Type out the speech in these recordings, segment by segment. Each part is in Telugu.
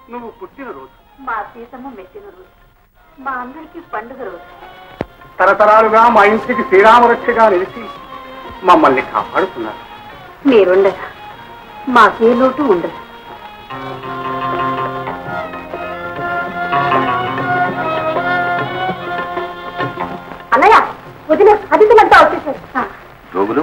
నువ్వు పుట్టిన రోజు మా సీతమ్మ మెట్టిన రోజు మా అందరికీ పండుగ రోజు తరతరాలుగా మా ఇంటికి శ్రీరామరక్షగా నిలిచి మమ్మల్ని కాపాడుతున్నారు మీరుండగా మాకే లోటు ఉండదు అన్నయ్య వదిన అతిథులంతా వచ్చేసారు జోగులు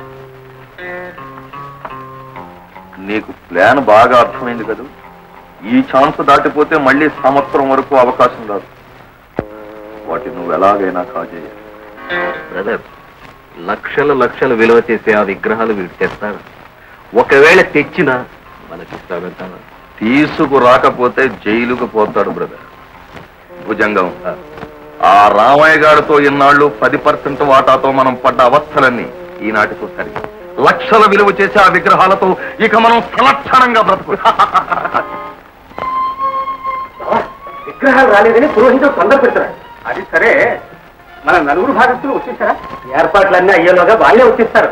నీకు ప్లాన్ బాగా అర్థమైంది కదా ఈ ఛాన్స్ దాటిపోతే మళ్ళీ సంవత్సరం వరకు అవకాశం రాదు వాటిని నువ్వు ఎలాగైనా కాజేయాలి బ్రదర్ లక్షల లక్షలు విలువ చేసే ఆ విగ్రహాలు వీడు తెస్తారు ఒకవేళ తెచ్చినా మనకి ఇస్తాడంటాను తీసుకురాకపోతే జైలుకు పోతాడు బ్రదర్ భుజంగం ఆ రామయ్య గారితో ఇన్నాళ్ళు పది పర్సెంట్ వాటాతో మనం పడ్డ అవస్థలన్నీ ఈనాటితో సరి లక్షల విలువ చేసే ఆ విగ్రహాలతో ఇక మనం సలక్షణంగా బ్రతుకు విగ్రహాలు రాలేదని పురోహితుడు తొందర పెడుతున్నాడు అది సరే మన నలుగురు భాగస్తులు వచ్చేసారా ఏర్పాట్లన్నీ అయ్యేలోగా వాళ్ళే వచ్చేస్తారు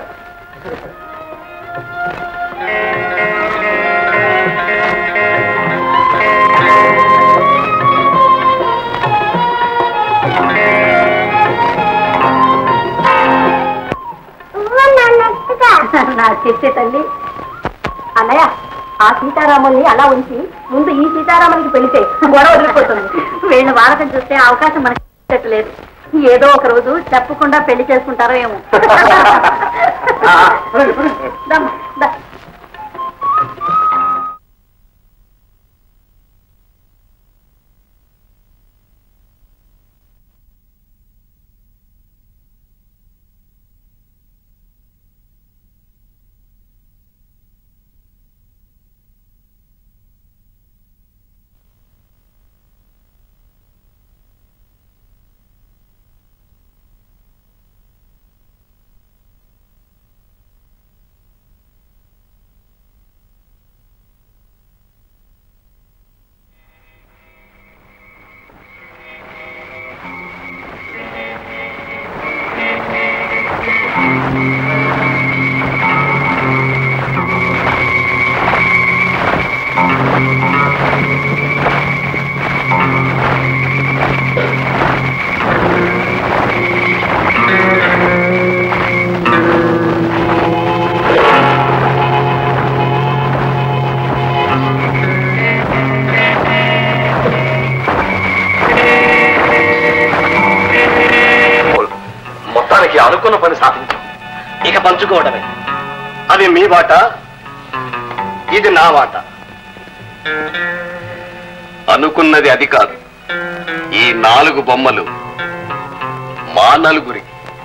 నా చెప్పే తల్లి అన్నయ్య ఆ సీతారాముల్ని అలా ఉంచి ముందు ఈ సీతారాములకి పెళ్లితే గొడవ వదిలిపోతుంది వీళ్ళ వాడకం చూస్తే అవకాశం మనకి లేదు ఏదో ఒక రోజు చెప్పకుండా పెళ్లి చేసుకుంటారో ఏమో దమ్మ, ద. మొత్తానికి అనుకున్న పని సాధించాం ఇక పంచుకోవడమే అది మీ వాట ఇది నా వాట అనుకున్నది అది కాదు ఈ నాలుగు బొమ్మలు మా నలుగురి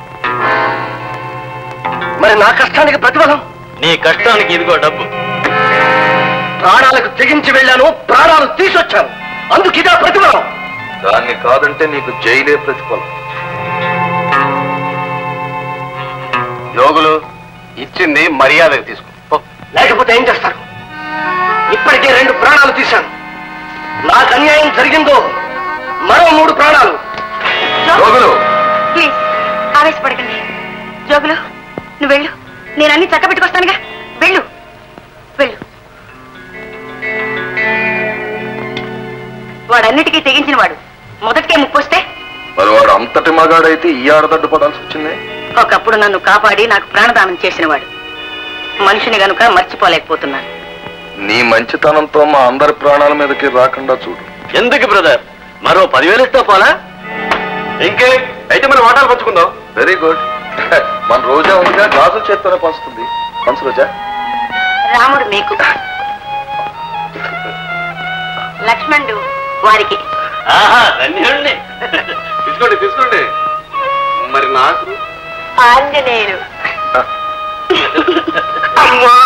మరి నా కష్టానికి ప్రతిఫలం నీ కష్టానికి ఇదిగో డబ్బు ప్రాణాలకు తెగించి వెళ్ళాను ప్రాణాలు తీసుకొచ్చాను అందుకు ఇదే ప్రతిఫలం దాన్ని కాదంటే నీకు జైలే ప్రతిఫలం యోగులు ఇచ్చింది మర్యాదగా తీసుకో లేకపోతే ఏం చేస్తారు ఇప్పటికే రెండు ప్రాణాలు తీశాను నాకు అన్యాయం జరిగిందో మరో మూడు ప్రాణాలు యోగులు ప్లీజ్ ఆవేశపడకండి జోగులు నువ్వు వెళ్ళు నేను అన్ని చక్క పెట్టుకొస్తానుగా వెళ్ళు వెళ్ళు వాడన్నిటికీ తెగించిన వాడు మొదటికే ముప్పొస్తే మరి వాడు అంతటి మగాడైతే ఈ ఆడదడ్డు పడాల్సి వచ్చింది ఒకప్పుడు నన్ను కాపాడి నాకు ప్రాణదానం చేసినవాడు మనిషిని గనుక మర్చిపోలేకపోతున్నాను నీ మంచితనంతో మా అందరి ప్రాణాల మీదకి రాకుండా చూడు ఎందుకు బ్రదర్ మరో పదివేలు ఇస్తా పోలా ఇంకే అయితే మనం వాటాలు పంచుకుందాం వెరీ గుడ్ మన రోజా ఉందిగా గ్లాసుల చేత్తోనే పంచుతుంది పంచు రోజా రాముడు మీకు లక్ష్మణుడు వారికి ఆహా ధన్యుణ్ణి తీసుకోండి తీసుకోండి మరి నాకు ఆంజనేయుడు అమ్మా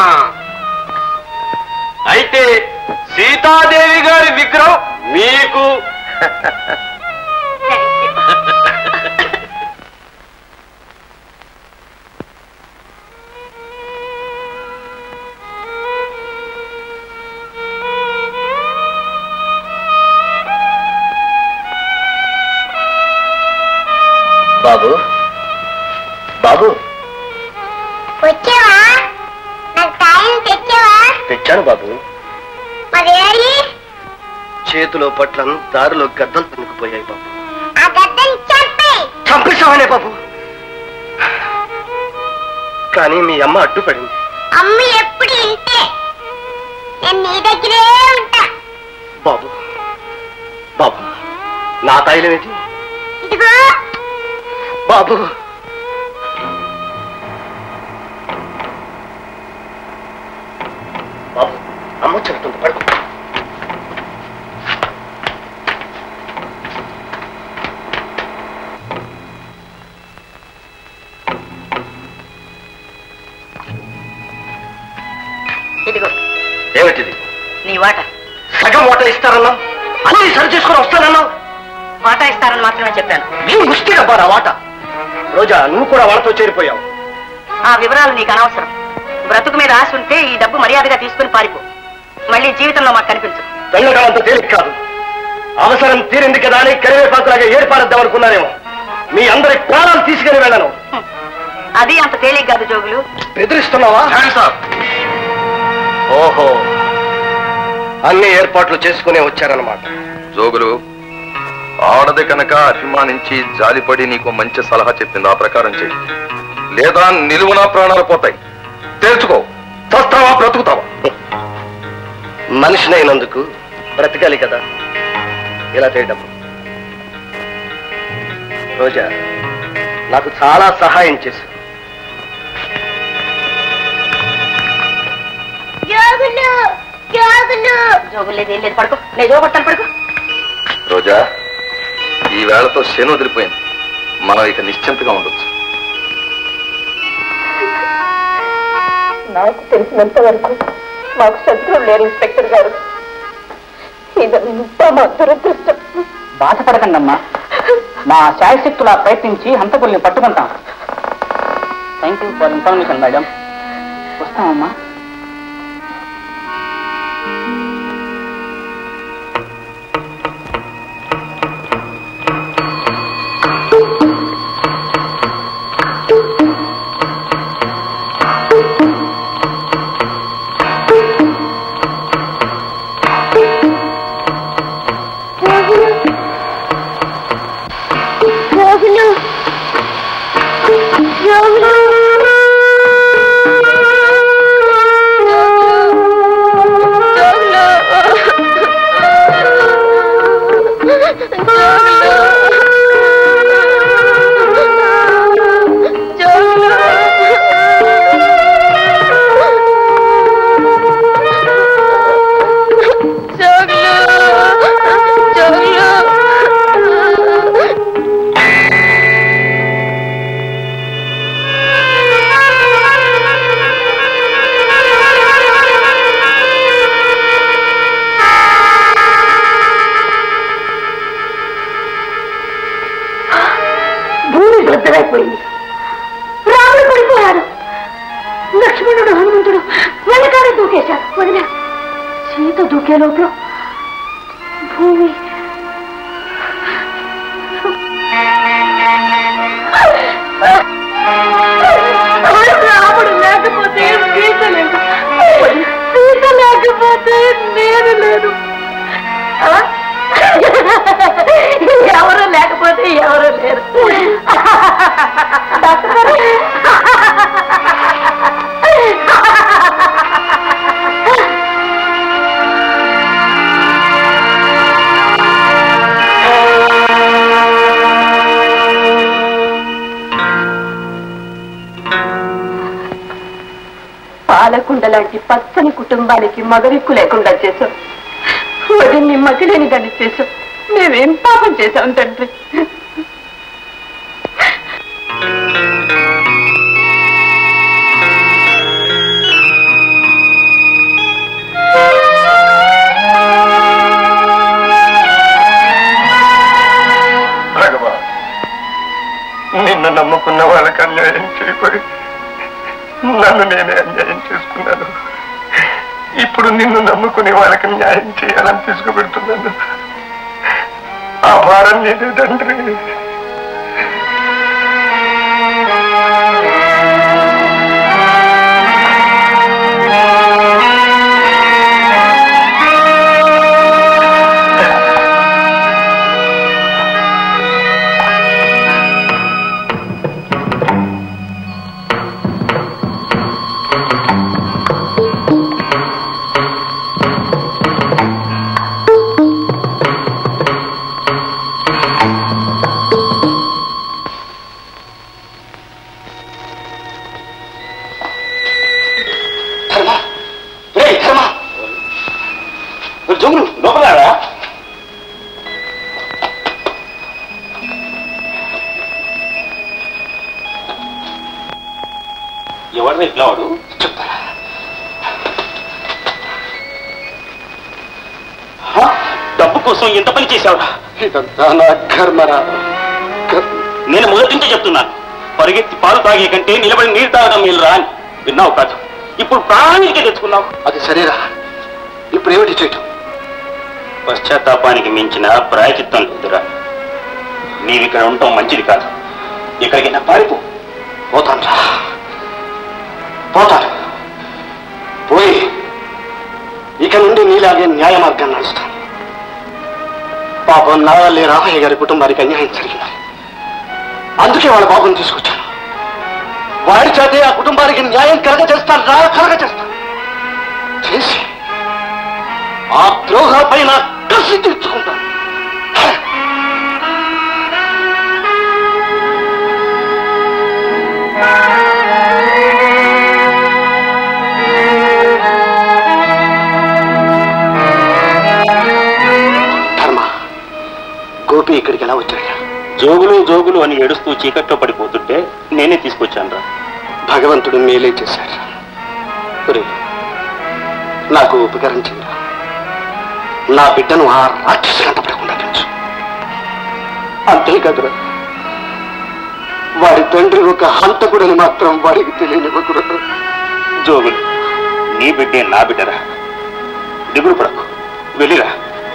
అయితే సీతాదేవి గారి విగ్రహం మీకు బాబు బాబు వచ్చావా నాకు కాయలు తెచ్చావా తెచ్చాను బాబు మరి ఏరి చేతిలో పట్ల దారిలో గద్దలు తన్నుకుపోయాయి బాబు ఆ గద్దని చంపే చంపేశామనే బాబు కానీ మీ అమ్మ అడ్డుపడింది అమ్మ ఎప్పుడు ఇంతే నేను నీ దగ్గరే ఉంటా బాబు బాబు నా తైలం ఏంటి ఇదిగో బాబు బాబు అమ్మ చెబుతుంది పడుకో ఇదిగో ఏమిటిది నీ వాట సగం ఓట ఇస్తారన్నావు అన్ని సరి చేసుకుని వస్తానన్నావు వాటా ఇస్తారని మాత్రమే చెప్పాను నీ ముష్టి డబ్బా నా వాట రోజా నువ్వు కూడా వాళ్ళతో చేరిపోయావు ఆ వివరాలు నీకు అనవసరం బ్రతుకు మీద ఆశ ఉంటే ఈ డబ్బు మర్యాదగా తీసుకుని పారిపో మళ్ళీ జీవితంలో మాకు కనిపించు వెళ్ళడం అంత తేలిక కాదు అవసరం తీరింది కదా అని కరివేపాకులాగా ఏర్పారద్దాం అనుకున్నారేమో మీ అందరి ప్రాణాలు తీసుకుని వెళ్ళను అది అంత తేలిక కాదు జోగులు బెదిరిస్తున్నావా ఓహో అన్ని ఏర్పాట్లు చేసుకునే వచ్చారన్నమాట జోగులు ఆడది కనుక అభిమానించి జాలిపడి నీకు మంచి సలహా చెప్పింది ఆ ప్రకారం చెయ్యి లేదా నిలువున ప్రాణాలు పోతాయి తేల్చుకో చస్తావా బ్రతుకుతావా మనిషినైనందుకు బ్రతకాలి కదా ఇలా చేయడం రోజా నాకు చాలా సహాయం చేసి జోగులు జోగులు జోగులు లేదు ఏం లేదు పడుకో నేను జోగొట్టాను పడుకో రోజా ఈ వేళతో శని వదిలిపోయింది మనం ఇక నిశ్చింతగా ఉండొచ్చు నాకు తెలిసినంత వరకు మాకు శత్రువులు లేరు ఇన్స్పెక్టర్ గారు ఇదంతా మా దురదృష్టం బాధపడకండమ్మా మా శాయశక్తులా ప్రయత్నించి హంతకుల్ని పట్టుకుంటాం thank you for information madam వస్తామమ్మా జోగులు జోగులు భూమి బద్దలైపోయింది రాముడు పడిపోయాడు లక్ష్మణుడు హనుమంతుడు వెనకాల దూకేశాడు వదిలే సీత దూకే లోపల భూమి రాముడు లేకపోతే సీత లేదు సీత లేకపోతే నేను లేదు ఆ? ఎవరు లేకపోతే ఎవరు లేరు డాక్టర్ గారు పాలకుండ లాంటి పచ్చని కుటుంబానికి మగరిక్కు లేకుండా చేశాం వదిన్ని మగిలేని దాన్ని చేశాం మేమేం పాపం చేశాం తండ్రి భగవాన్ నిన్ను నమ్ముకున్న వాళ్ళకి అన్యాయం చేయకూడదు నన్ను నేనే అన్యాయం చేసుకున్నాను ఇప్పుడు నిన్ను నమ్ముకునే వాళ్ళకి న్యాయం చేయాలని తీసుకుపెడుతున్నాను ఆ భారం నీదే తండ్రి జోగులు లోపల ఎవరిని ఇట్లా వాడు చెప్తారా డబ్బు కోసం ఎంత పని చేశావురా ఇదంతా నా కర్మరా నేను మొదటి నుంచి చెప్తున్నాను పరిగెత్తి పాలు తాగే కంటే నిలబడి నీరు తాగడం మేలురా అని విన్నావు కాదు ఇప్పుడు ప్రాణానికి తెచ్చుకున్నావు అది సరేరా ఇప్పుడు ఏమిటి చేయటం పశ్చాత్తాపానికి మించిన ప్రాయచిత్తం లేదురా నీవు ఇక్కడ ఉండటం మంచిది కాదు ఎక్కడికైనా పారిపో పోతాను రా పోతాను పోయి ఇక నుండి నీలాగే న్యాయ మార్గాన్ని నడుస్తాను పాపం నా వల్లే రామయ్య గారి కుటుంబానికి అన్యాయం జరిగింది అందుకే వాళ్ళ బాబుని తీసుకొచ్చాను వాడి చేతే ఆ కుటుంబానికి న్యాయం కలగ చేస్తాను రా కలగ చేస్తాను చేసి ఆ ద్రోహపై నా కసి తీర్చుకుంటాను ధర్మ గోపి ఇక్కడికి ఎలా వచ్చాడు జోగులు జోగులు అని ఏడుస్తూ చీకట్లో పడిపోతుంటే నేనే తీసుకొచ్చాను రా భగవంతుడు మేలే చేశాడు ఒరేయ్, నాకు ఉపకారం చేయరా నా బిడ్డను ఆ రాక్షసు కంటపడకుండా పెంచు అంతేకాదురా వాడి తండ్రి ఒక హంతకుడని మాత్రం వాడికి తెలియనివ్వకూడదు జోగులు నీ బిడ్డే నా బిడ్డరా దిగులు పడకు వెళ్ళిరా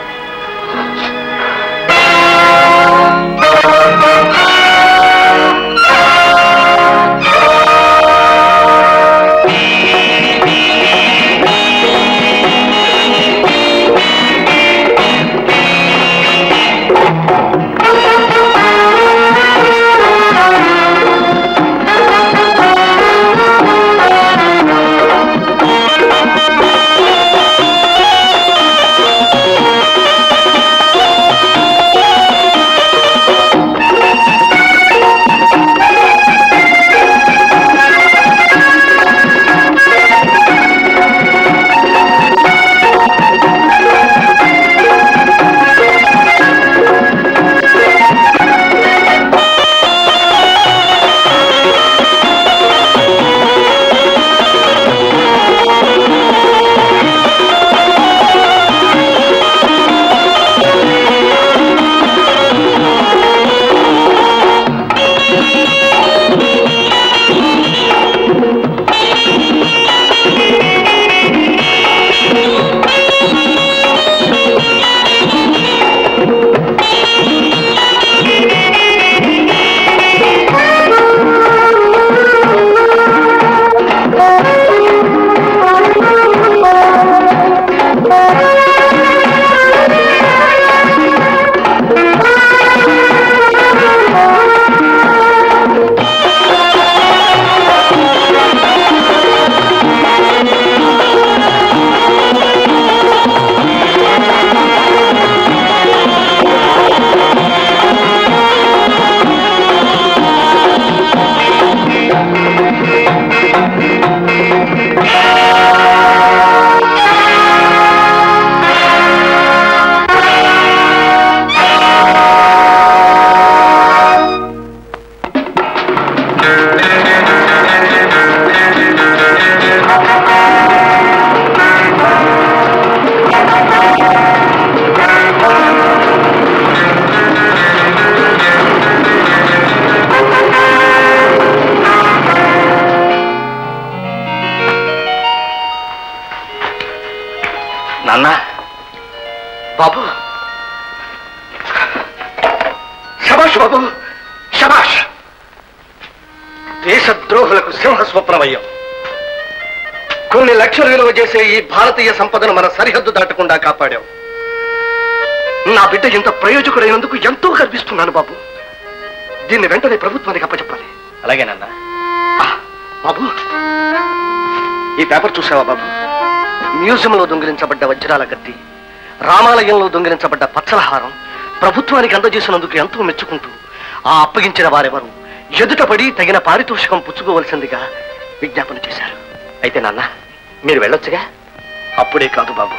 నాన్న బాబు శబాష్ బాబు శబాష్ దేశద్రోహులకు సింహ స్వప్నమయ్యాం కొన్ని లక్షలు విలువ చేసే ఈ భారతీయ సంపదను మన సరిహద్దు దాటకుండా కాపాడాం నా బిడ్డ ఇంత ప్రయోజకుడైనందుకు ఎంతో గర్విస్తున్నాను బాబు దీన్ని వెంటనే ప్రభుత్వానికి అప్పచెప్పాలి అలాగే నాన్న ఆ, బాబు ఈ పేపర్ చూసావా బాబు మ్యూజియంలో దొంగిలించబడ్డ వజ్రాల గద్ది రామాలయంలో దొంగిలించబడ్డ పచ్చలహారం ప్రభుత్వానికి అందజేసినందుకు ఎంతో మెచ్చుకుంటూ ఆ అప్పగించిన వారెవరు ఎదుటపడి తగిన పారితోషికం పుచ్చుకోవలసిందిగా విజ్ఞాపన చేశారు అయితే నాన్న మీరు వెళ్ళొచ్చుగా అప్పుడే కాదు బాబు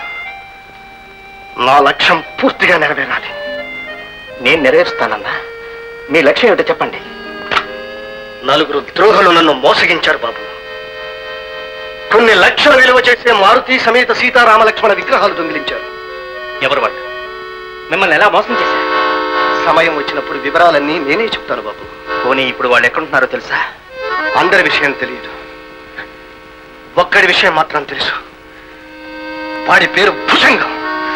నా లక్ష్యం పూర్తిగా నెరవేరాలి నేను నెరవేరుస్తానన్నా మీ లక్ష్యం ఏమిటో చెప్పండి నలుగురు ద్రోహులు నన్ను మోసగించారు బాబు కొన్ని లక్షల విలువ చేసే మారుతి సమేత సీతారామ లక్ష్మణ విగ్రహాలు దొంగిలించారు ఎవరు వాళ్ళు మిమ్మల్ని ఎలా మోసం చేశారు సమయం వచ్చినప్పుడు వివరాలన్నీ నేనే చెప్తాను బాబు పోనీ ఇప్పుడు వాళ్ళు ఎక్కడుంటున్నారో తెలుసా అందరి విషయం తెలియదు ఒక్కడి విషయం మాత్రం తెలుసు వాడి పేరు భుజంగం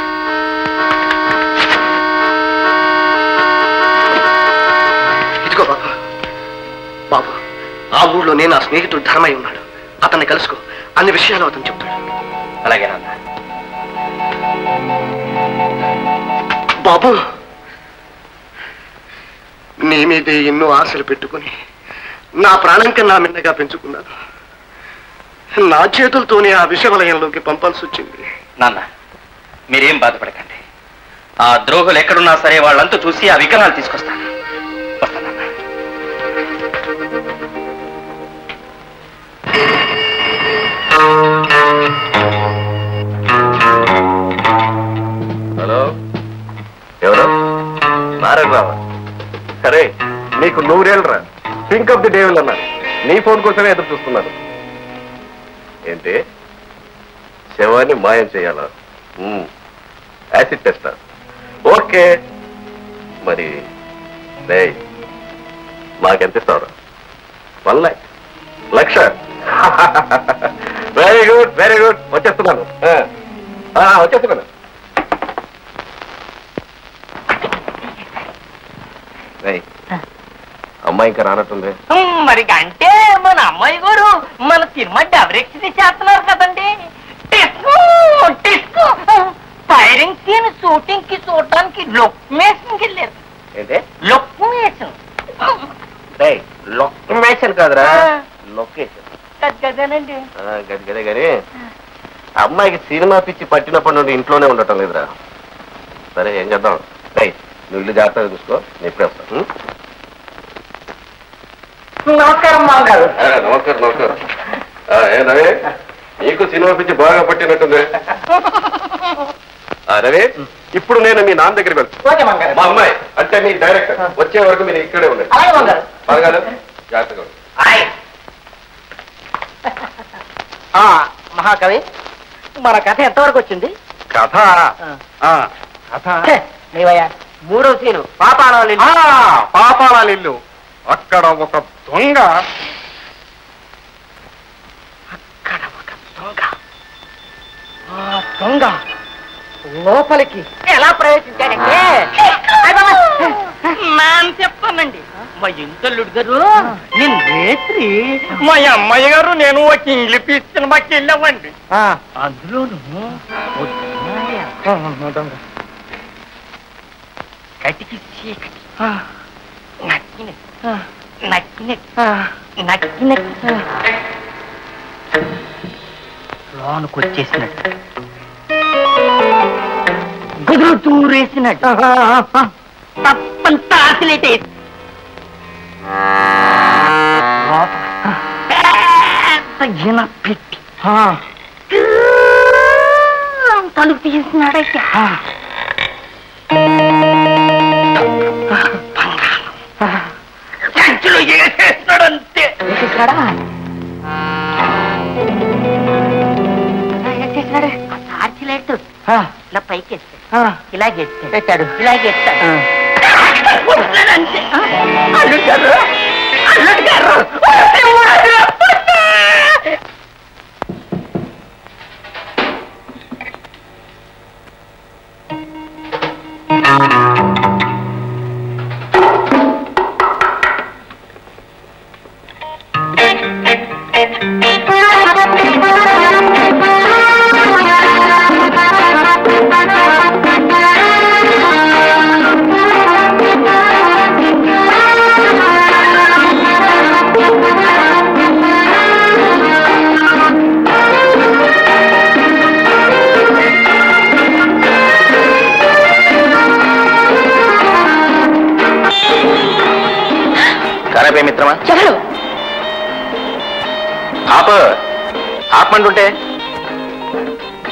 ఇదిగో బాబు బాబు ఆ ఊళ్ళోనే నా స్నేహితుడు ధర్మయ్య ఉన్నాడు అతన్ని కలుసుకో అన్ని విషయాలు అతను చెప్తాడు అలాగే నాన్న బాబు నీ మీదే ఎన్నో ఆశలు పెట్టుకుని నా ప్రాణం కన్నా మిన్నగా పెంచుకున్నాను నా చేతులతోనే ఆ విషవలయంలోకి పంపాల్సి వచ్చింది నాన్న మీరేం బాధపడకండి ఆ ద్రోహులు ఎక్కడున్నా సరే వాళ్ళంతా చూసి ఆ విగ్రహాలు తీసుకొస్తాను వస్తానన్నా హలో ఎవరు నారాయణ రావా సరే నీకు నూరేళ్ళరా థింక్ ఆఫ్ ది డేవిల్ అన్నారు నీ ఫోన్ కోసమే ఎదురు చూస్తున్నాను ఏంటి శవాన్ని మాయం చేయాలా మ్మ్. యాసిడ్ టెస్టా ఓకే మరి రే నాకెంత ఇస్తావురా వన్ ల్యాక్ లక్ష వెరీ గుడ్ వెరీ గుడ్ వచ్చేస్తున్నాను ఆ, ఆ, వచ్చేస్తున్నాను రేయ్, అమ్మాయి ఇంకా రానట్టుంది మరి అంటే మన అమ్మాయి గారు మన సినిమా డైరెక్షన్ చేస్తున్నారు కదండి టిస్కు టిస్కు ఫైరింగ్ సీన్ షూటింగ్ కి చూడడానికి లొకేషన్ వెళ్ళారు ఏంటి లొకేషన్ రేయ్, లొకేషన్ కాదురా లొకేషన్ కదండి ఆ, గది గదే గది అమ్మాయికి సినిమా పిచ్చి పట్టినప్పటి నుండి ఇంట్లోనే ఉండటం లేదురా సరే ఏం చేద్దాం రేయ్ నువ్వు ఇల్లు జాగ్రత్తగా చూసుకో నేను ఇప్పుడే వస్తాను ఉం? నమస్కారం మామగారు ఆ, నమస్కారం నమస్కారం ఆ, ఏ రవి నీకు సినిమా పిచ్చి బాగా పట్టినట్టుంది ఆ, రవి ఇప్పుడు నేను మీ నాన్న దగ్గరికి వెళ్తాను ఓకే మామగారు మా అమ్మాయి అంటే మీ డైరెక్టర్ వచ్చే వరకు మీరు ఇక్కడే ఉండండి అలాగే మామగారు పదగారు జాగ్రత్తగా ఉండండి. ఆయ్. ఆ, మహాకవి మన కథ ఎంతవరకు వచ్చింది కథ ఆ, కథ ఛే, నీవయ్యా మూడో సీను పాపాణాలు ఆ, పాపాల ఇల్లు అక్కడ ఒక దొంగ అక్కడ ఒక దొంగ ఆ దొంగ లోపలికి ఎలా ప్రవేశించాడంటే నేను చెప్తానండి మా ఇంటల్లుడు గారు నేను రేత్రి మా అమ్మాయి గారు నేను ఒక ఇంగ్లీష్ పీస్ సినిమాకి వెళ్ళామండి అందులోను ఓ దొంగ. కటికి చీకటి నక్కిన నక్కిన నక్కిన లోనుకు వచ్చేసినట్టు గుదురు తూరేసినట్టు తప్పంతా ఆసిలేట్ ఈయన పెట్టి తలుపు తీసినాడయ్యా సంచిలో వేసేసినాడు అంతే వేసేసినాడా వేసేసినాడు ఆ టార్చ్ లైట్ ఇలా పైకి ఎత్తాడు ఇలాగే ఎత్తాడు పెట్టాడు ఇలాగే ఎత్తాడు వస్తున్నాడంతే. అల్లుడు గారు అల్లుడు గారు కరపే మిత్రమా చదువు ఆప ఆపమంటుంటే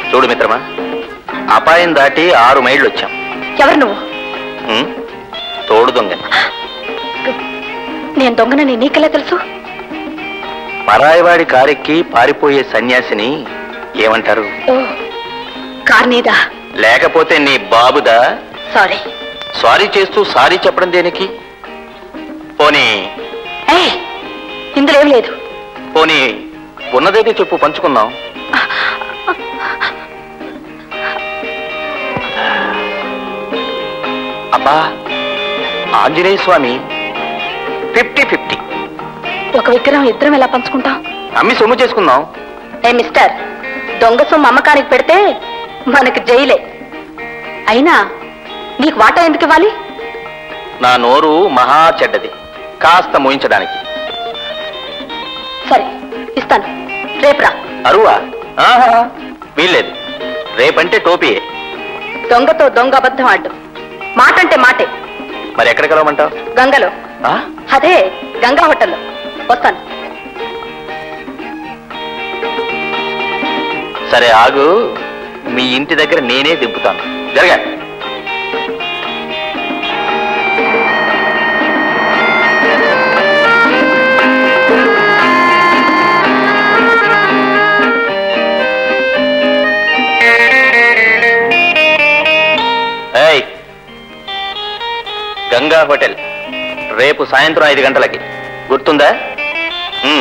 చూడు మిత్రమా అపాయం దాటి ఆరు మైళ్ళు వచ్చాం ఎవరు నువ్వు ఉం? తోడు దొంగ నేను దొంగనని నీకెలా తెలుసు పరాయివాడి కారెక్కి పారిపోయే సన్యాసిని ఏమంటారు ఓ కార్ నీదా లేకపోతే నీ బాబుదా సారీ సారీ చేస్తూ సారీ చెప్పడం దేనికి పోనీ ఏ ఇందులో ఏం లేదు పోనీ ఉన్నదేది చెప్పు పంచుకుందాం అబ్బా ఆంజనేయ స్వామి ఫిఫ్టీ ఫిఫ్టీ ఒక విగ్రహం ఇద్దరం ఎలా పంచుకుంటాం అమ్మి సొమ్ము చేసుకుందాం ఏ మిస్టర్ దొంగ సొమ్ము అమ్మకానికి పెడితే మనకి జైలే అయినా నీకు వాటా ఎందుకు ఇవ్వాలి నా నోరు మహా చెడ్డది కాస్త మోయించడానికి సరే ఇస్తాను రేపురా అరువా ఆహా, వీల్లేదు రేపంటే టోపీయే దొంగతో దొంగ అబద్ధం ఆడ్డు మాట అంటే మాటే మరి ఎక్కడ కలవమంటావు గంగలో ఆ? అదే గంగా హోటల్లో వస్తాను సరే ఆగు మీ ఇంటి దగ్గర నేనే దింపుతాను జరగా ఏయ్ గంగా హోటల్ రేపు సాయంత్రం ఐదు గంటలకి గుర్తుందా ఉమ్.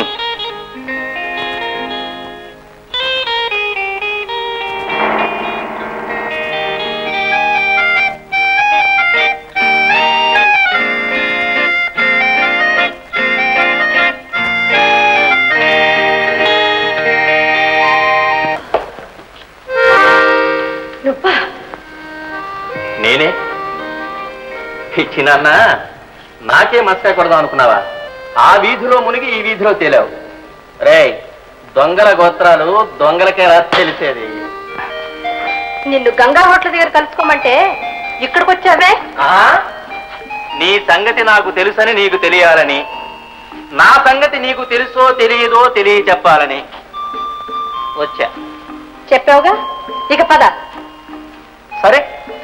నువ్వా నేనే ఇచ్చినాన్న నాకే మస్కా కొడదాం అనుకున్నావా ఆ వీధిలో మునిగి ఈ వీధిలో తేలావు రే దొంగల గోత్రాలు దొంగలకే రా తెలిసేది నిన్ను గంగా హోటల్ దగ్గర కలుసుకోమంటే ఇక్కడికి వచ్చావే ఆ? నీ సంగతి నాకు తెలుసని నీకు తెలియాలని నా సంగతి నీకు తెలుసో తెలియదో తెలియ చెప్పాలని వచ్చా చెప్పావుగా ఇక పద సరే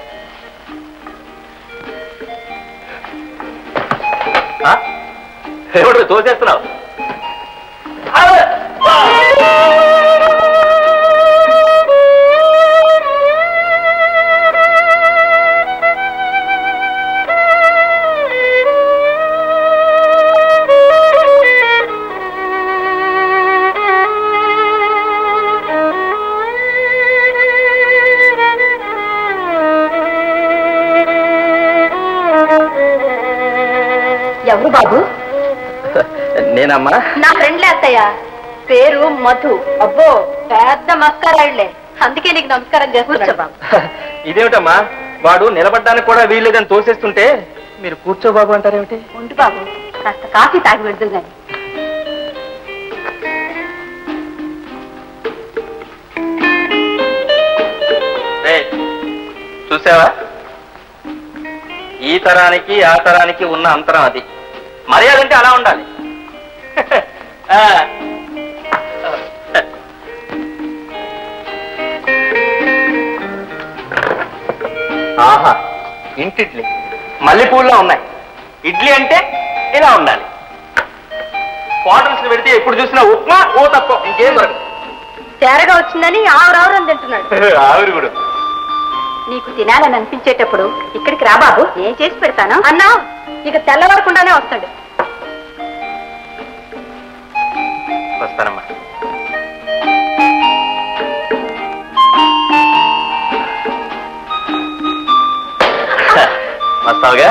ఆ? ఎవడు తోసేస్తున్నావు ఎవరు బాబు నేనమ్మా నా ఫ్రెండ్లే అత్తయ్య పేరు మధు అబ్బో పెద్ద మస్కారాళ్లే అందుకే నీకు నమస్కారం చేస్తున్నా ఇదేమిటమ్మా వాడు నిలబడ్డానికి కూడా వీల్లేదని తోసేస్తుంటే మీరు కూర్చో బాబు అంటారేమిటి ఉండు బాబు కాస్త కాఫీ తాగి పెడుతుంది కానీ ఏయ్, చూసావా ఈ తరానికి ఆ తరానికి ఉన్న అంతరం అది మర్యాద అంటే అలా ఉండాలి ఆ. ఆహా ఇంటిడ్లీ మల్లెపూల్లో ఉన్నాయి ఇడ్లీ అంటే ఇలా ఉండాలి హోటల్స్ పెడితే ఎప్పుడు చూసినా ఉప్మా ఓ తప్ప ఇంకేం దొరకదు తేరగా వచ్చిందని ఆవురావురని తింటున్నాడు ఆవిరి కూడా నీకు తినాలని అనిపించేటప్పుడు ఇక్కడికి రా బాబు నేను చేసి పెడతాను అన్నా ఇక తెల్లవరకుండానే వస్తాడు వస్తానమ్మా వస్తావుగా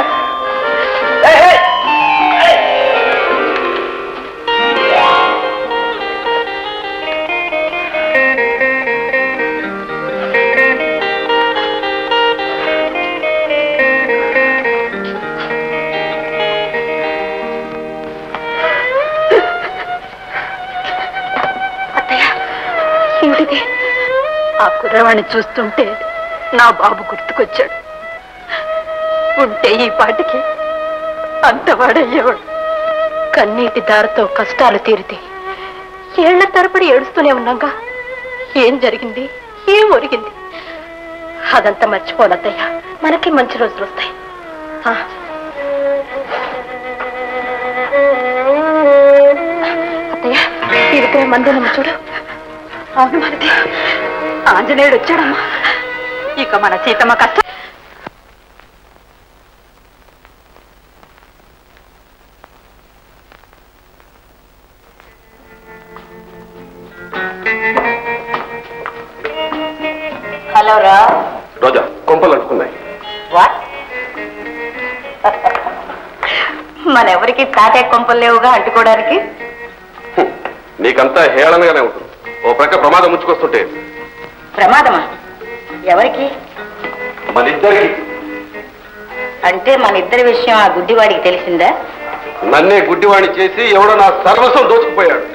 అత్తయ్య ఏమిటిది ఆ కుర్రవాణ్ణి చూస్తుంటే నా బాబు గుర్తుకొచ్చాడు ఉంటే ఈ పాటికి అంతవాడయ్యేవాడు కన్నీటి దారితో కష్టాలు తీరితే ఏళ్ల తరబడి ఏడుస్తూనే ఉన్నాగా ఏం జరిగింది ఏం ఒరిగింది అదంతా మర్చిపోనత్తయ్య మనకి మంచి రోజులు వస్తాయి ఆ. అత్తయ్య ఈ విగ్రహం మందులమ్మ చూడు అవును మనది ఆంజనేయుడు వచ్చాడమ్మా ఇక మన సీతమ్మ కష్టం హలో రా రోజా కొంపలు అనుకున్నాయి వాట్ మనెవరికి తాటే కొంపలు లేవుగా అంటుకోవడానికి నీకంతా హేళనగానే ఉంటుంది ఓ ప్రక్క ప్రమాదం ముంచుకొస్తుంటే ప్రమాదమా ఎవరికి మన ఇద్దరికి అంటే మన ఇద్దరి విషయం ఆ గుడ్డివాడికి తెలిసిందా నన్నే గుడ్డివాణి చేసి ఎవడో నా సర్వస్వం దోచుకుపోయాడు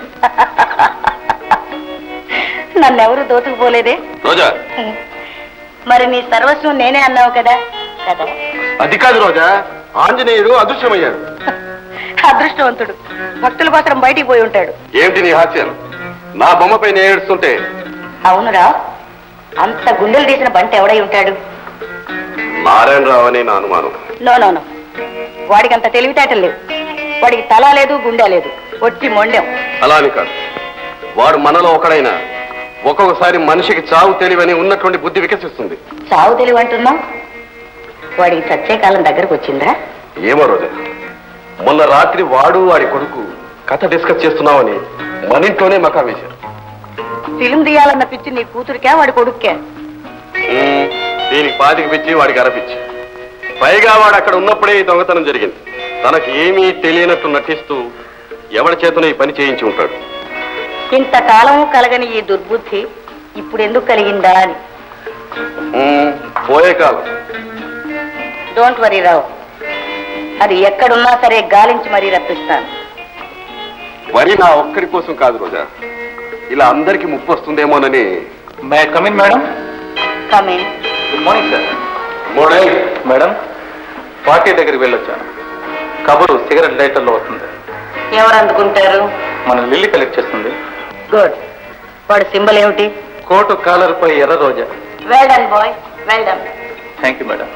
నన్నెవరు దోచుకుపోలేదే రోజా మరి నీ సర్వస్వం నేనే అన్నావు కదా కదా అది కాదు రోజా ఆంజనేయుడు అదృశ్యమయ్యాడు అదృష్టవంతుడు భక్తుల కోసం బయటికి పోయి ఉంటాడు ఏమిటి నీ హాస్యాలు నా బొమ్మపై నేను ఏడుస్తుంటే అవునురా అంత గుండెలు తీసిన బంట ఎవడై ఉంటాడు నారాయణరావు అని నా అనుమానం నో నో నో వాడికి అంత తెలివితేటలు లేవు వాడికి తల లేదు గుండె లేదు ఒట్టి మొండెం అలా అని కాదు వాడు మనలో ఒకడైనా ఒక్కొక్కసారి మనిషికి చావు తెలివని ఉన్నటువంటి బుద్ధి వికసిస్తుంది చావు తెలివి అంటున్నావు వాడికి చచ్చే కాలం దగ్గరకు వచ్చిందా ఏమో రోజా మొన్న రాత్రి వాడు వాడి కొడుకు కథ డిస్కస్ చేస్తున్నామని మన ఇంట్లోనే మకా వేశారు ఫిలిం తీయాలన్న పిచ్చి నీ కూతురికే వాడి కొడుక్కే ఉమ్, దీనికి పాతికి పిచ్చి వాడికి అరపిచ్చి పైగా వాడు అక్కడ ఉన్నప్పుడే ఈ దొంగతనం జరిగింది తనకి ఏమీ తెలియనట్టు నటిస్తూ ఎవరి చేతనో ఈ పని చేయించి ఉంటాడు ఇంతకాలం కలగని ఈ దుర్బుద్ధి ఇప్పుడు ఎందుకు కలిగిందా అని ఉమ్, పోయే కాలం డోంట్ వరీ రావు అది ఎక్కడున్నా సరే గాలించి మరీ రప్పిస్తాను వరి నా ఒక్కరి కోసం కాదు రోజా ఇలా అందరికి ముప్పు వస్తుందేమోనని మే కమిన్ మేడం కమే గుడ్ మార్నింగ్ సార్ మోడే మేడం పార్టీ దగ్గరికి వెళ్ళొచ్చాను కబురు సిగరెట్ లైటర్లో వస్తుంది ఎవరు అందుకుంటారు మన లిల్లీ కలెక్ట్ చేస్తుంది గుడ్ వాడి సింబల్ ఏమిటి కోటు కాలర్ పై ఎర్ర రోజా well done boy well done thank you madam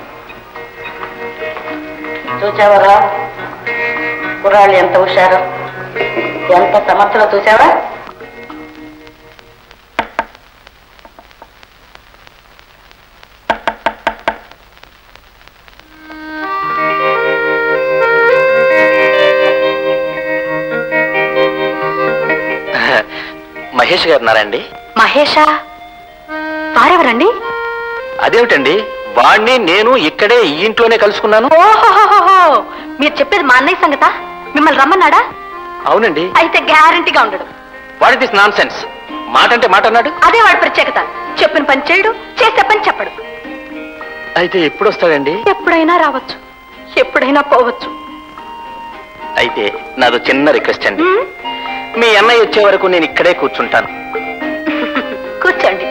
చూసావరా కుర్రాళ్ళు ఎంత హుషారు ఎంత సమర్థలో చూసావా మహేష్ గారు ఉన్నారండి మహేషా వారెవరండి అదేమిటండి వాణ్ణి నేను ఇక్కడే ఈ ఇంట్లోనే కలుసుకున్నాను ఓహోహోహో మీరు చెప్పేది మా అన్నయ్య సంగత మిమ్మల్ని రమ్మన్నాడా అవునండి అయితే గ్యారంటీగా ఉండడు వాట్ దిస్ నాన్ సెన్స్ మాట అంటే మాట అన్నాడు అదే వాడి ప్రత్యేకత చెప్పిన పని చేయడు చేసే పని చెప్పడు అయితే ఎప్పుడు వస్తాడండి ఎప్పుడైనా రావచ్చు ఎప్పుడైనా పోవచ్చు అయితే నాదో చిన్న రిక్వెస్ట్ అండి హ్మ్? మీ అన్నయ్య వచ్చే వరకు నేను ఇక్కడే కూర్చుంటాను కూర్చోండి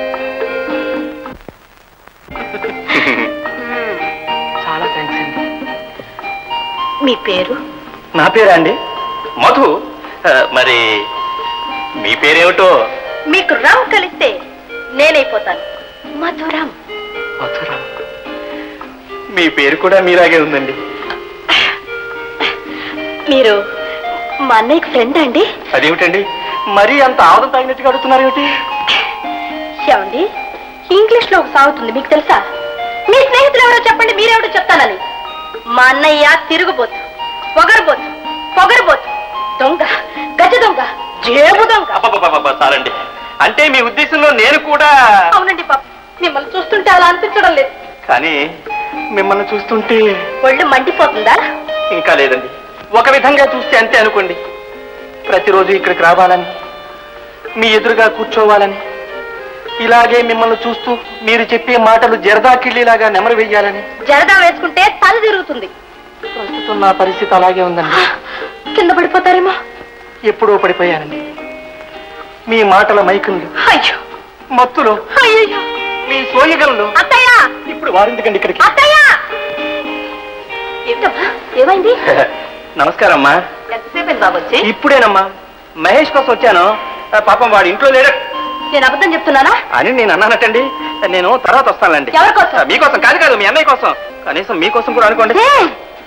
చాలా థ్యాంక్స్ అండి మీ పేరు నా పేరా అండి మధు ఆ, మరి మీ పేరేమిటో మీకు రమ్ కలిస్తే నేనైపోతాను మధురం మధురా మీ పేరు కూడా మీలాగే ఉందండి మీరు మా అన్నయ్యకి ఫ్రెండ్ అండి అదేమిటండి మరీ అంత ఆవదం తాగినట్టుగా అడుగుతున్నారు ఏమిటి ఏమండి ఇంగ్లీష్ లో ఒక సాగుతుంది మీకు తెలుసా మీ స్నేహితులు ఎవరో చెప్పండి మీరెవరో చెప్తానని మా అన్నయ్య తిరుగుబోతు పొగరబోతు పొగరబోతు దొంగ గజ దొంగ జేబు దొంగ అబ్బబ్బబ్బబ్బ, చాలండి అంటే మీ ఉద్దేశంలో నేను కూడా అవునండి పాప మిమ్మల్ని చూస్తుంటే అలా అనిపించడం లేదు కానీ మిమ్మల్ని చూస్తుంటే ఒళ్ళు మండిపోతుందా ఇంకా లేదండి ఒక విధంగా చూస్తే అంతే అనుకోండి ప్రతిరోజు ఇక్కడికి రావాలని మీ ఎదురుగా కూర్చోవాలని ఇలాగే మిమ్మల్ని చూస్తూ మీరు చెప్పే మాటలు జరదా కిళ్ళిలాగా నెమరు వెయ్యాలని జరదా వేసుకుంటే తల తిరుగుతుంది ప్రస్తుతం నా పరిస్థితి అలాగే ఉందండి కింద పడిపోతారేమో ఎప్పుడో పడిపోయానండి మీ మాటల మైకంలో అయ్యో మత్తులో అయ్యో మీ సోయగంలో అత్తయ్య ఇప్పుడు వారిందుకండి ఇక్కడికి అత్తయ్య ఏమిటమ్మా ఏమైంది నమస్కారం అమ్మా ఎంతసేపు బాబు వచ్చి ఇప్పుడేనమ్మా మహేష్ కోసం వచ్చాను ఆ, పాపం వాడి ఇంట్లో లేడు నేను అబద్ధం చెప్తున్నానా అని నేను అన్నానటండి నేను తర్వాత వస్తానులేండి ఎవరి కోసం? మీకోసం కాదు కాదు మీ అన్నయ్య కోసం కనీసం మీకోసం కూడా అనుకోండి హ్మ్.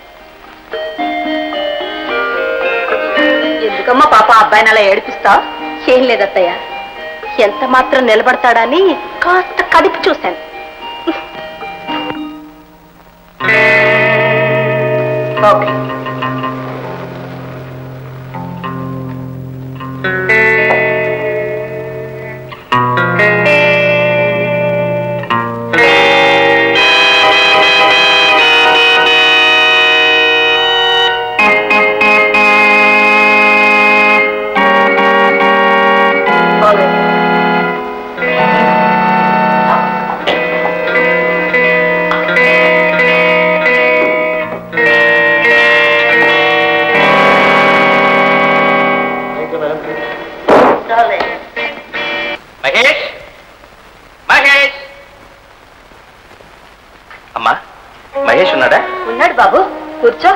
ఎందుకమ్మా పాప ఆ అబ్బాయిని అలా ఏడిపిస్తావు ఏం లేదత్తయ్య ఎంత మాత్రం నిలబడతాడని కాస్త కదిపి చూశాను ఓకే మహేష్ మహేష్ అమ్మా మహేష్ ఉన్నాడా ఉన్నాడు బాబు కూర్చో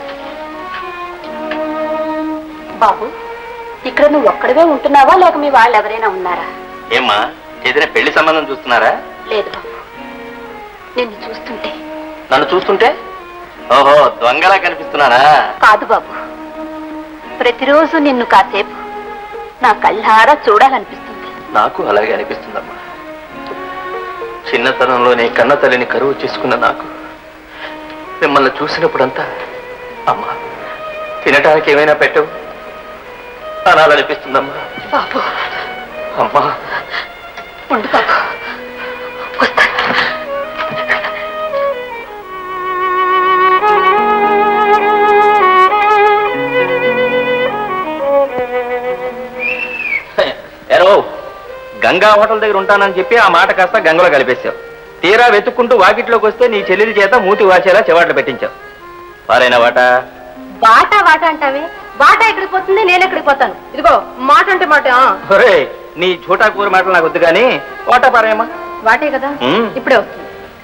బాబు ఇక్కడ నువ్వు ఒక్కడవే ఉంటున్నావా లేక మీ వాళ్ళు ఎవరైనా ఉన్నారా ఏమ్మా ఏదైనా పెళ్లి సంబంధం చూస్తున్నారా లేదు బాబు నిన్ను చూస్తుంటే నన్ను చూస్తుంటే ఓహో దొంగలా కనిపిస్తున్నానా కాదు బాబు ప్రతిరోజు నిన్ను కాసేపు నా కళ్ళారా చూడాలనిపిస్తుంది నాకు అలాగే అనిపిస్తుందమ్మా చిన్నతనంలోనే కన్న తల్లిని కరువు చేసుకున్న నాకు మిమ్మల్ని చూసినప్పుడంతా అమ్మా తినటానికి ఏమైనా పెట్టవు అనాలనిపిస్తుందమ్మా బాబు అమ్మా ఉండు బాబు వస్తాను ఎరో గంగా హోటల్ దగ్గర ఉంటానని చెప్పి ఆ మాట కాస్త గంగలో కలిపేశావు తీరా వెతుక్కుంటూ వాకిట్లోకి వస్తే నీ చెల్లెలి చేత మూతి వాచేలా చెవాట్లు పెట్టించావు పారైన వాట బాటా వాట అంటావే బాటా ఎక్కడికి పోతుంది నేను ఎక్కడికి పోతాను ఇదిగో మాట అంటే మాట ఆ. ఒరే నీ ఛోటా కూర మాటలు నాకు వద్దు కానీ వాటా పారాయమ్మా వాటే కదా మ్మ్. ఇప్పుడే వస్తుంది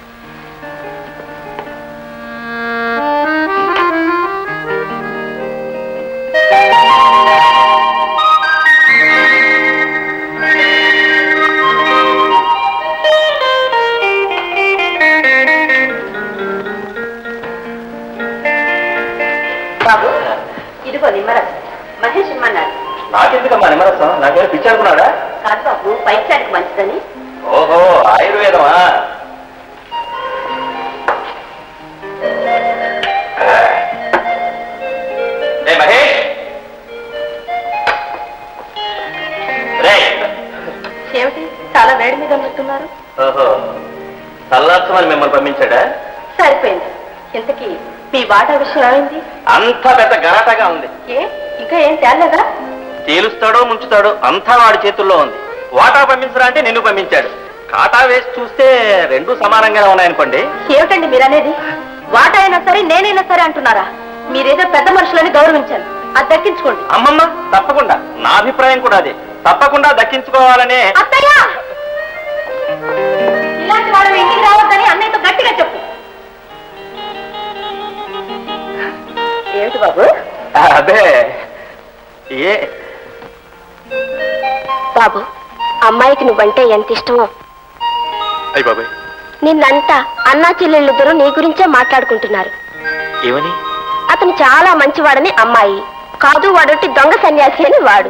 బాబు ఇదిగో నిమ్మరసం మహేష్ ఇమ్మన్నాడు నాకెందుకమ్మా నిమ్మరసం నాకేమైనా పిచ్చారుకున్నాడా కాదు బాబు పైకి మంచిదని ఓహో ఆయుర్వేదమా రే మహేష్ రే ఏమిటి చాలా వేడి మీద ఉన్నట్టున్నారు ఓహో చల్లార్చమని మిమ్మల్ని పంపించాడా సరిపోయింది ఇంతకీ మీ వాటా విషయం ఏమైంది అంతా పెద్ద గరాటగా ఉంది ఏ ఇంకా ఏం తేలేదా తేలుస్తాడో ముంచుతాడో అంతా వాడి చేతుల్లో ఉంది వాటా పంపించరా అంటే నిన్ను పంపించాడు కాటా వేసి చూస్తే రెండు సమానంగానే ఉన్నాయనుకోండి ఏమిటండి మీరనేది వాటా అయినా సరే నేనైనా సరే అంటున్నారా మీరేదో పెద్ద మనుషులని గౌరవించాను అది దక్కించుకోండి అమ్మమ్మ తప్పకుండా నా అభిప్రాయం కూడా అదే తప్పకుండా దక్కించుకోవాలనే అత్తయ్య ఇలాంటి వాళ్ళు ఇంటికి రావద్దని అన్నయ్యతో గట్టిగా చెప్పు ఏమిటి బాబు అదే ఏ బాబు అమ్మాయికి నువ్వంటే ఎంత ఇష్టమో అయ్యి బాబాయ్ నిన్నంతా అన్నా చెల్లెళ్ళిద్దరూ నీ గురించే మాట్లాడుకుంటున్నారు ఏమని అతను చాలా మంచివాడని అమ్మాయి కాదు వాడొట్టి దొంగ సన్యాసి అని వాడు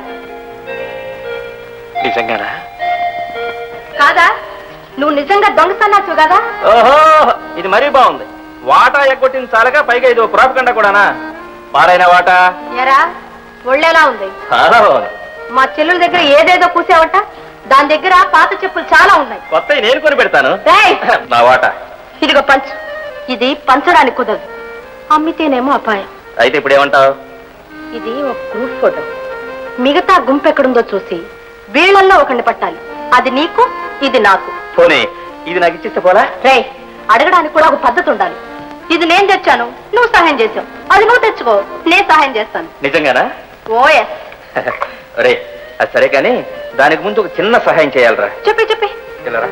నిజంగానా కాదా నువ్వు నిజంగా దొంగ సన్యాసి కదా ఓహో ఇది మరీ బాగుంది వాటా ఎగ్గొట్టిన చాలక పైగా ఇది ప్రాపకండ కూడానా పారైన వాటా ఎరా ఒళ్ళేలా ఉంది చాలా బాగుంది మా చెల్లెల దగ్గర ఏదేదో కూసావట దాని దగ్గర పాత చెప్పులు చాలా ఉన్నాయి కొత్త నేను కొని పెడతాను రేయ్! నా వాటా ఇదిగో పంచు ఇది పంచడానికి కుదరదు అమ్మితేనేమో అపాయం అయితే ఇప్పుడు ఏమంటావు ఇది ఒక గ్రూప్ ఫోటో మిగతా గుంపు ఎక్కడుందో చూసి వీళ్ళల్లో ఒకరిని పట్టాలి అది నీకు ఇది నాకు పోనీ ఇది నాకు ఇచ్చిస్తే పోలా రే అడగడానికి కూడా ఒక పద్ధతి ఉండాలి ఇది నేను తెచ్చాను నువ్వు సహాయం చేసావు అది నువ్వు తెచ్చుకో నేను సహాయం చేస్తాను నిజంగానా ఓఎస్ రే అది సరే కానీ దానికి ముందు ఒక చిన్న సహాయం చేయాలరా చెప్పి చెప్పి వెళ్ళరా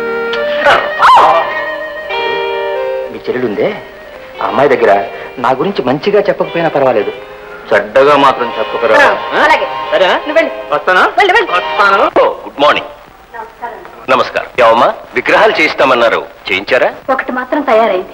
మీ చెల్లెలుందే ఆ అమ్మాయి దగ్గర నా గురించి మంచిగా చెప్పకపోయినా పర్వాలేదు చెడ్డగా మాత్రం చెప్పకరా ఆ, అలాగే. సరేనా నువ్వు వెళ్ళు వస్తానా వెళ్ళు వెళ్ళు వస్తాను గుడ్ మార్నింగ్ నమస్కారం ఏమమ్మా విగ్రహాలు చేయిస్తామన్నారు చేయించారా ఒకటి మాత్రం తయారైంది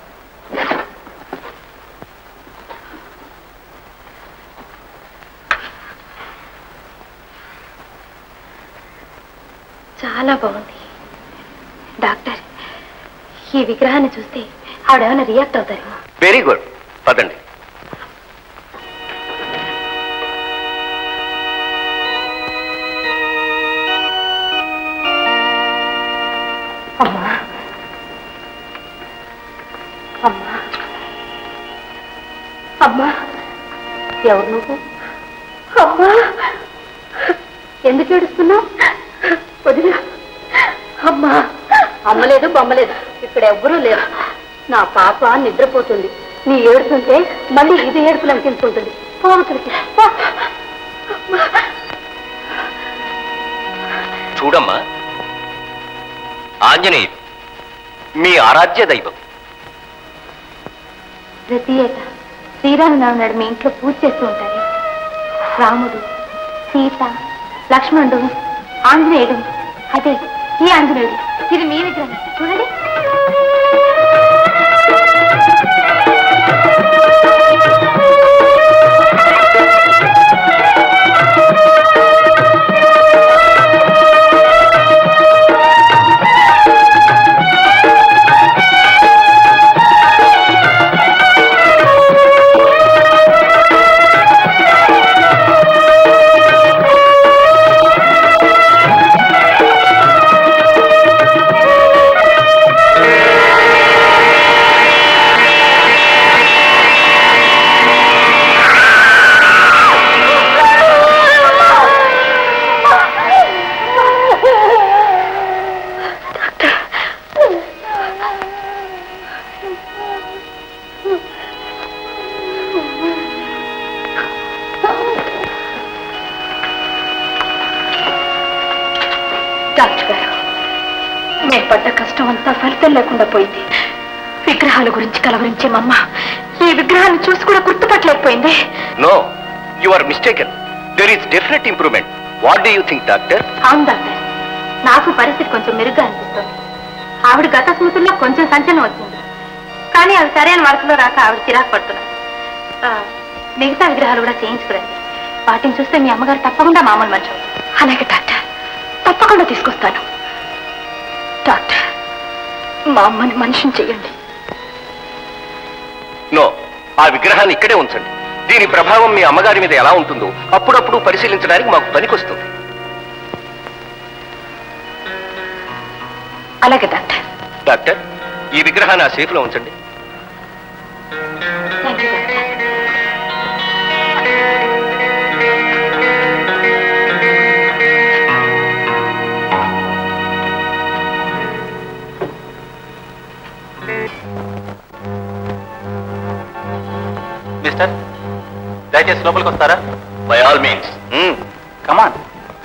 చాలా బాగుంది డాక్టర్ ఈ విగ్రహాన్ని చూస్తే ఆవిడేమైనా రియాక్ట్ అవుతారేమో వెరీ గుడ్ పదండి అమ్మా అమ్మా అమ్మా ఎవరు నువ్వు అమ్మా ఎందుకు ఏడుస్తున్నావు వదినా అమ్మా అమ్మలేదు బొమ్మలేదు ఇక్కడ ఎవ్వరూ లేరు నా పాప నిద్రపోతుంది నీ ఏడుతుంటే మళ్ళీ ఇది ఏడుపులు అనిపించుకుంటుంది పోవతలకి చూడమ్మా ఆంజనేయుడు మీ ఆరాధ్య దైవం ప్రతి ఏటా శ్రీరామనవమి నాడు మీ ఇంట్లో పూజ చేస్తూ ఉంటారు రాముడు సీత లక్ష్మణుడు ఆంజనేయుడు అదే ఈ ఆంజనేయుడు ఇది మీ విగ్రహం చూడండి డాక్టర్ గారు నేను పడ్డ కష్టం అంతా ఫలితం లేకుండా పోయింది విగ్రహాల గురించి కలవరించే మమ్మ ఈ విగ్రహాన్ని చూసి కూడా గుర్తుపట్టలేకపోయింది no you are mistaken there is definite improvement what do you think doctor అవును డాక్టర్ నాకు పరిస్థితి కొంచెం మెరుగ్గా అనిపిస్తుంది ఆవిడ గత స్మృతుల్లో కొంచెం సంచలనం వచ్చింది కానీ అవి సరైన వరుసలో రాక ఆవిడ చిరాకు పడుతున్నారు ఆ, మిగతా విగ్రహాలు కూడా చేయించుకురండి వాటిని చూస్తే మీ అమ్మగారు తప్పకుండా మామూలు మనిషి అవుతారు. అలాగే డాక్టర్ తప్పకుండా తీసుకొస్తాను డాక్టర్ మా అమ్మని మనిషిని చెయ్యండి నో ఆ విగ్రహాన్ని ఇక్కడే ఉంచండి దీని ప్రభావం మీ అమ్మగారి మీద ఎలా ఉంటుందో అప్పుడప్పుడు పరిశీలించడానికి మాకు పనికొస్తుంది అలాగే డాక్టర్ డాక్టర్ ఈ విగ్రహాన్ని ఆ సేఫ్ లో ఉంచండి థ్యాంక్ యూ డాక్టర్ మిస్టర్ దయచేసి లోపలికి వస్తారా బై ఆల్ మీన్స్ కమాన్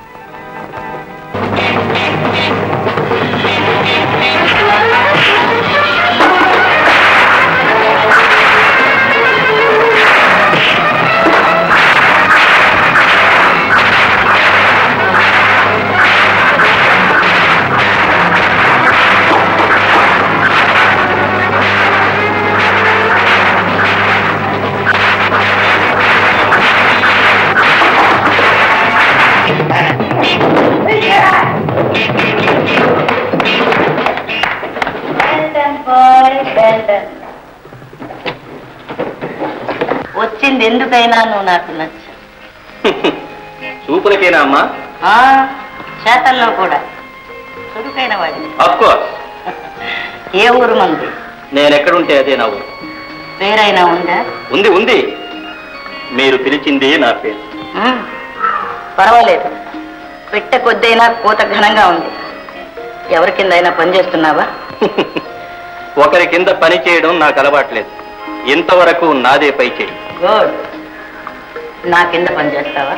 వచ్చింది ఎందుకైనా నువ్వు నాకు నచ్చు చూపులకేనా అమ్మా ఆ, చేతల్లో కూడా చురుకైన వాడిని అఫ్ కోర్స్ ఏ ఊరు మంది నేను ఎక్కడుంటే అదే నా ఊరు పేరైనా ఉందా ఉంది ఉంది మీరు పిలిచింది నా పేరు ఉమ్, పర్వాలేదు పెట్టె కొద్దైనా కోత ఘనంగా ఉంది ఎవరి కిందైనా పనిచేస్తున్నావా ఒకరి కింద పని చేయడం నాకు అలవాట్లేదు ఇంతవరకు నాదే పై చేయి గుడ్ నా కింద పనిచేస్తావా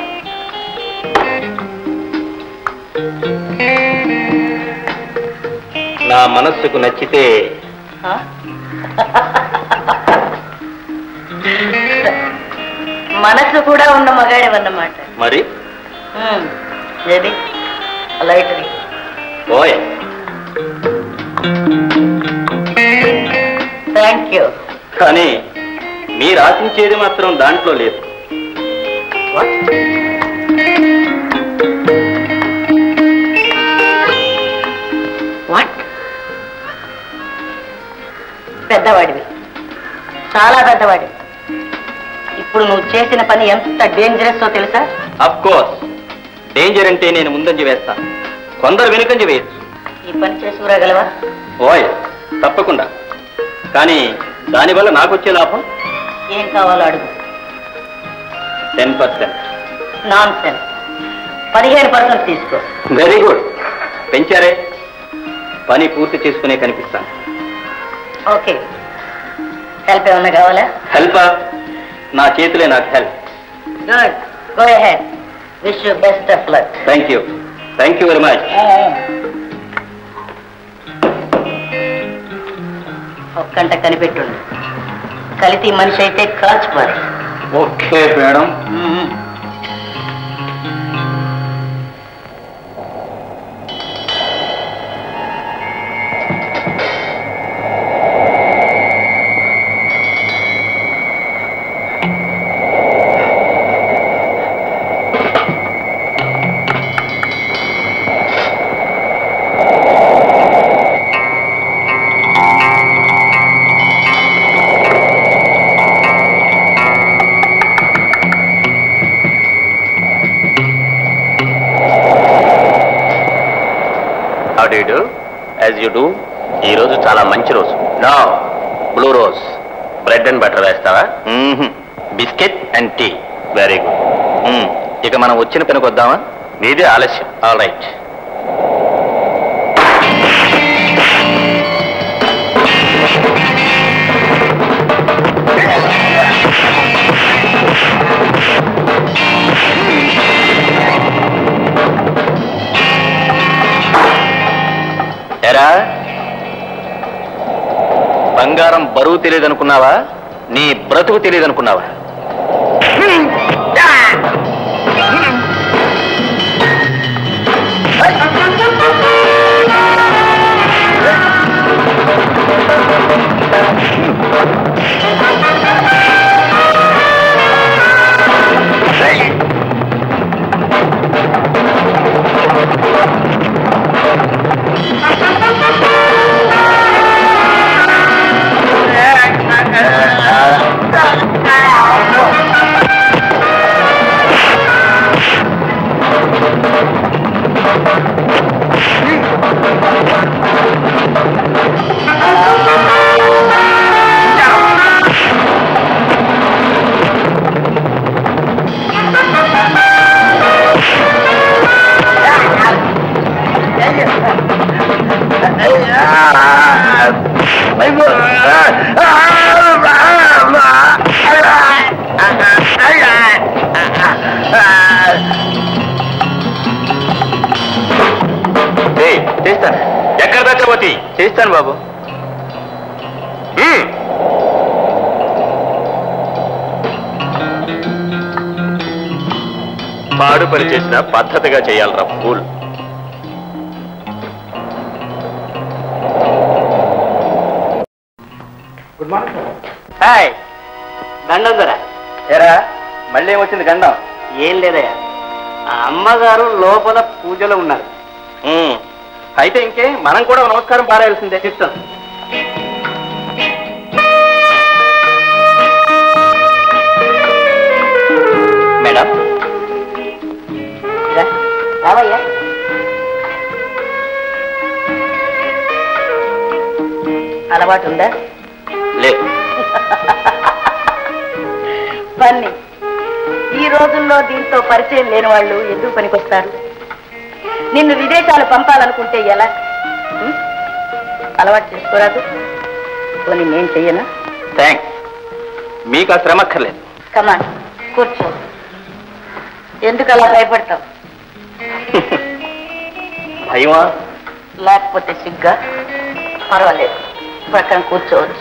నా మనస్సుకు నచ్చితే ఆ? మనసు కూడా ఉన్న మగాడేవన్నమాట మరి ఉమ్, ఏది లైట్ ఓయ్ థ్యాంక్ యూ కానీ మీరు ఆశించేది మాత్రం దాంట్లో లేదు వాట్ పెద్దవాడివి చాలా పెద్దవాడివి ఇప్పుడు నువ్వు చేసిన పని ఎంత డేంజరస్ తెలుసా అఫ్ కోర్స్ డేంజర్ అంటే నేను ముందంజ వేస్తాను కొందరు వెనుకంజ వేయచ్చు ఈ పని చేసి ఊరగలవా ఓయ్ తప్పకుండా కానీ దానివల్ల నాకు వచ్చే లాభం ఏం కావాలో అడుగు టెన్ పర్సెంట్ నాన్ సెన్స్ పదిహేను పర్సెంట్ తీసుకో వెరీ గుడ్ పెంచారే పని పూర్తి చేసుకునే కనిపిస్తాను ఓకే హెల్ప్ ఏమన్నా కావాలా హెల్ప్ నా చేతులే నాకు help good go ahead wish you best of luck thank you thank you very much ఒక్కంట కనిపెట్టుండు కలిసి మనిషి అయితే కాల్చిపోరు okay madam how do do as you do ఈ రోజు చాలా మంచి రోజు no blue rose bread and butter వేస్తావా biscuit and tea very good ఇక మనం వచ్చిన పనికి వద్దామా నీదే ఆలస్యం ఆల్ రైట్ ఎరా బంగారం బరువు తెలియదనుకున్నావా నీ బ్రతుకు తెలియదనుకున్నావా ఏయ్, చేస్తాను ఎక్కడ దాచబోతి చేస్తాను బాబు మ్మ్. పాడు పని చేసిన పద్ధతిగా చేయాలరా ఫూల్ గుడ్ మార్నింగ్ హాయ్ గండం దొర ఎరా మళ్ళీ ఏమొచ్చింది గండం ఏం లేదయ్యా ఆ అమ్మగారు లోపల పూజలో ఉన్నారు మ్మ్. అయితే ఇంకే మనం కూడా ఓ నమస్కారం పారాయాల్సిందే చెప్తాం మేడం రా, రావయ్యా అలవాటు ఉందా లేదు పన్ని ఈ రోజుల్లో దీంతో పరిచయం లేని వాళ్ళు ఎందుకు పనికొస్తారు నిన్ను విదేశాలు పంపాలనుకుంటే ఎలా ఉం? అలవాటు చేసుకోరాదు పోనీ నేను చెయ్యనా థ్యాంక్స్ మీకు ఆ శ్రమ అక్కర్లేదు కమాన్ కూర్చో ఎందుకు అలా భయపడతావు భయమా లేకపోతే సిగ్గా పర్వాలేదు పక్కన కూర్చోవచ్చు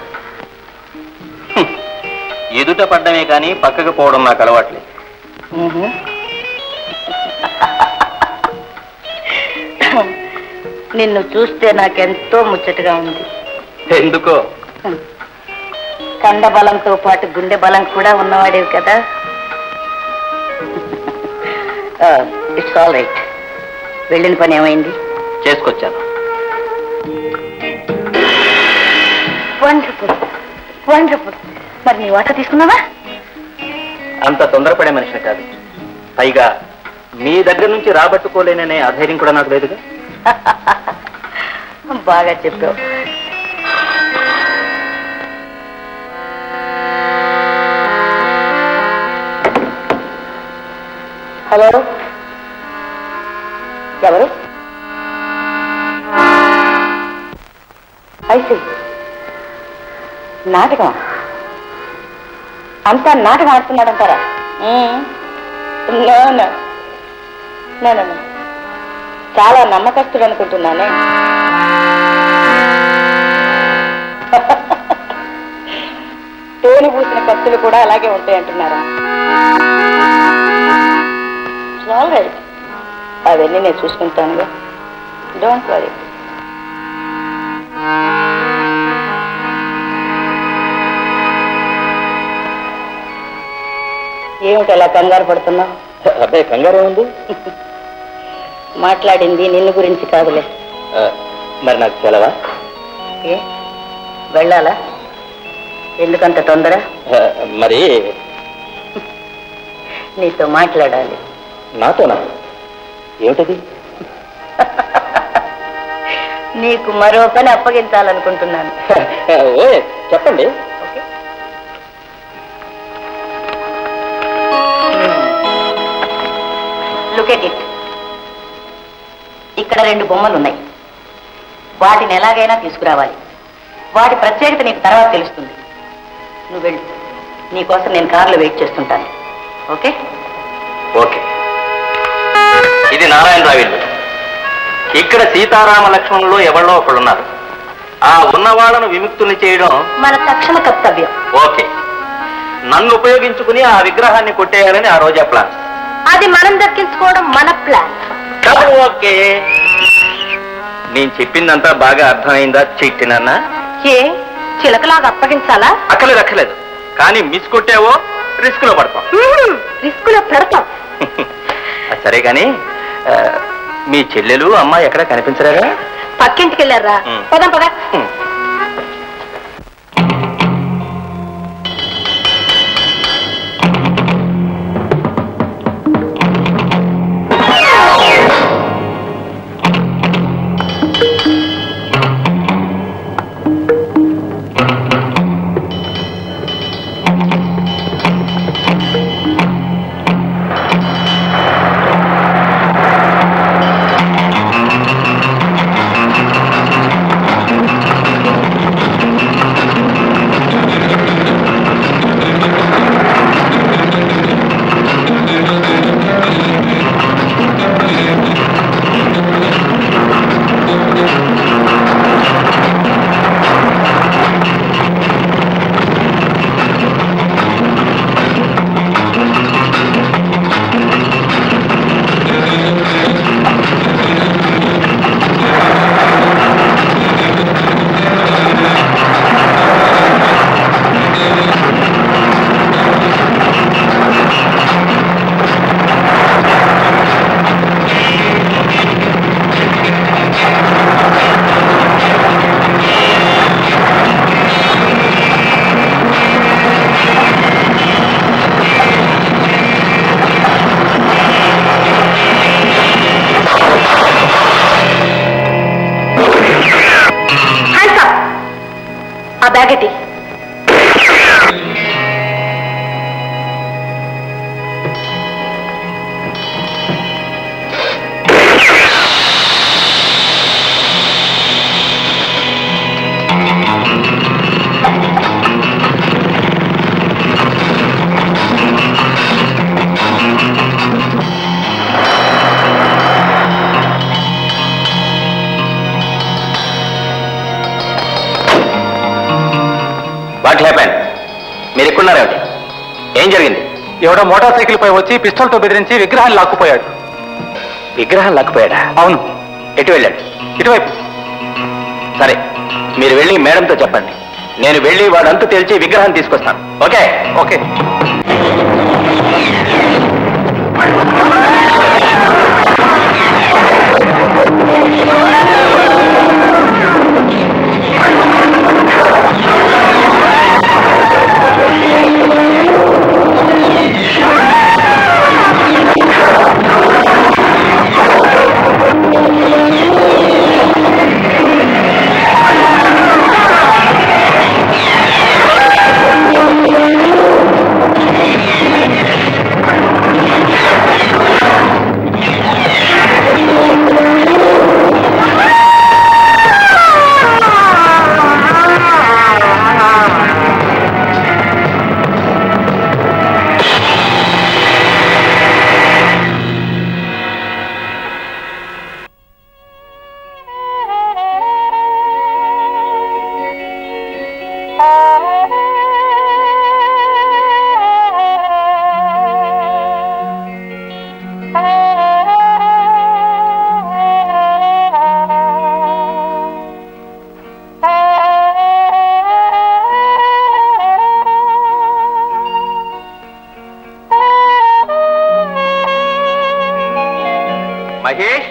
ఎదుట పడ్డమే కానీ పక్కకు పోవడం నాకు అలవాట్లేదు నిన్ను చూస్తే నాకెంతో ముచ్చటగా ఉంది ఎందుకో కండ బలంతో పాటు గుండె బలం కూడా ఉన్నవాడేవి కదా ఇట్స్ ఆల్ రైట్ వెళ్ళిన పని ఏమైంది చేసుకొచ్చాను వండర్ఫుల్ వండర్ఫుల్ మరి నీ వాట తీసుకున్నావా అంత తొందరపడే మనిషిని కాదు పైగా మీ దగ్గర నుంచి రాబట్టుకోలేననే అధైర్యం కూడా నాకు లేదుగా బాగా చెప్పావు హలో ఎవరు ఐసి నాటకం అంతా నాటకం ఆడుతున్నాడంటారా No, no. No, no, no. చాలా నమ్మకస్తుడు అనుకుంటున్నానే తేనె పూసిన కత్తులు కూడా అలాగే ఉంటాయి అంటున్నారా రైట్ అవన్నీ నేను చూసుకుంటానుగా డోంట్ వరీ ఏమిటి అలా కంగారు పడుతున్నావు అబ్బాయి కంగారు ఏముంది మాట్లాడింది నిన్ను గురించి కాదులే ఆ, మరి నాకు సెలవా ఏ వెళ్ళాలా ఎందుకంత తొందర ఆ, మరి నీతో మాట్లాడాలి నాతోనా ఏమిటది నీకు మరో పని అప్పగించాలనుకుంటున్నాను ఓ చెప్పండి ఓకే లుక్ ఎట్ ఇట్ ఇక్కడ రెండు బొమ్మలు ఉన్నాయి వాటిని ఎలాగైనా తీసుకురావాలి వాటి ప్రత్యేకత నీకు తర్వాత తెలుస్తుంది నువ్వు వెళ్ళు నీకోసం నేను కారులో వెయిట్ చేస్తుంటాను ఓకే ఓకే ఇది నారాయణరావు ఇల్లు ఇక్కడ సీతారామ లక్ష్మణులు ఎవరో ఒకళ్ళున్నారు ఆ ఉన్న వాళ్ళను విముక్తుల్ని చేయడం మన తక్షణ కర్తవ్యం ఓకే నన్ను ఉపయోగించుకుని ఆ విగ్రహాన్ని కొట్టేయాలని ఆ రోజా ప్లాన్ అది మనం దక్కించుకోవడం మన ప్లాన్ డబుల్ ఓకే నేను చెప్పిందంతా బాగా అర్థమైందా చిట్టినన్నా ఏ చిలకలాగా అప్పగించాలా అక్కలేదు అక్కలేదు కానీ మిస్ కొట్టావో రిస్క్ లో పడతాం రిస్క్ లో పెడతాం ఆ, సరే కానీ ఆ, మీ చెల్లెలు అమ్మ ఎక్కడ కనిపించరాగా పక్కింటికి వెళ్ళారా మ్. పదం పద హ్మ్. హ్యాండ్స్ అప్ ఆ బ్యాగ్ ఎట్టి వాట్ హ్యాపెన్ మీరు ఎక్కున్నారేమిటి ఏం జరిగింది ఎవడో మోటార్ సైకిల్ పై వచ్చి పిస్టల్తో బెదిరించి విగ్రహాన్ని లాక్కుపోయాడు విగ్రహం లాక్కుపోయాడా అవును ఎటు వెళ్ళండి ఇటువైపు సరే మీరు వెళ్ళి మేడంతో చెప్పండి నేను వెళ్ళి వాడంతా తేల్చి విగ్రహం తీసుకొస్తాను ఓకే ఓకే మహేష్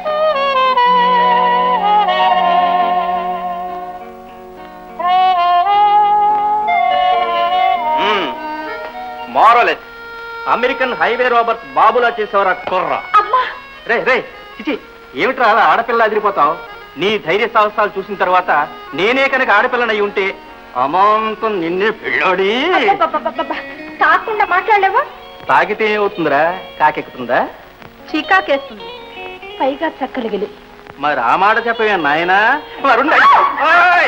మారలెస్ అమెరికన్ హైవే రాబర్ట్ బాబులా చేసేవారా కుర్ర రే రే చిచి ఏమిట్రా అలా ఆడపిల్ల అదిరిపోతావు నీ ధైర్య సాహసాలు చూసిన తర్వాత నేనే కనుక ఆడపిల్లనై ఉంటే అమాంతం నిన్నే పెళ్ళాడి కాకుండా మాట్లాడలేవా తాగితే ఏమవుతుందిరా కాకెక్కుతుందా చీకాకేస్తుంది పైగా చక్కలిగిలి మరి ఆ మాట చెప్పవే నాయనా వరుణ్ ఓయ్!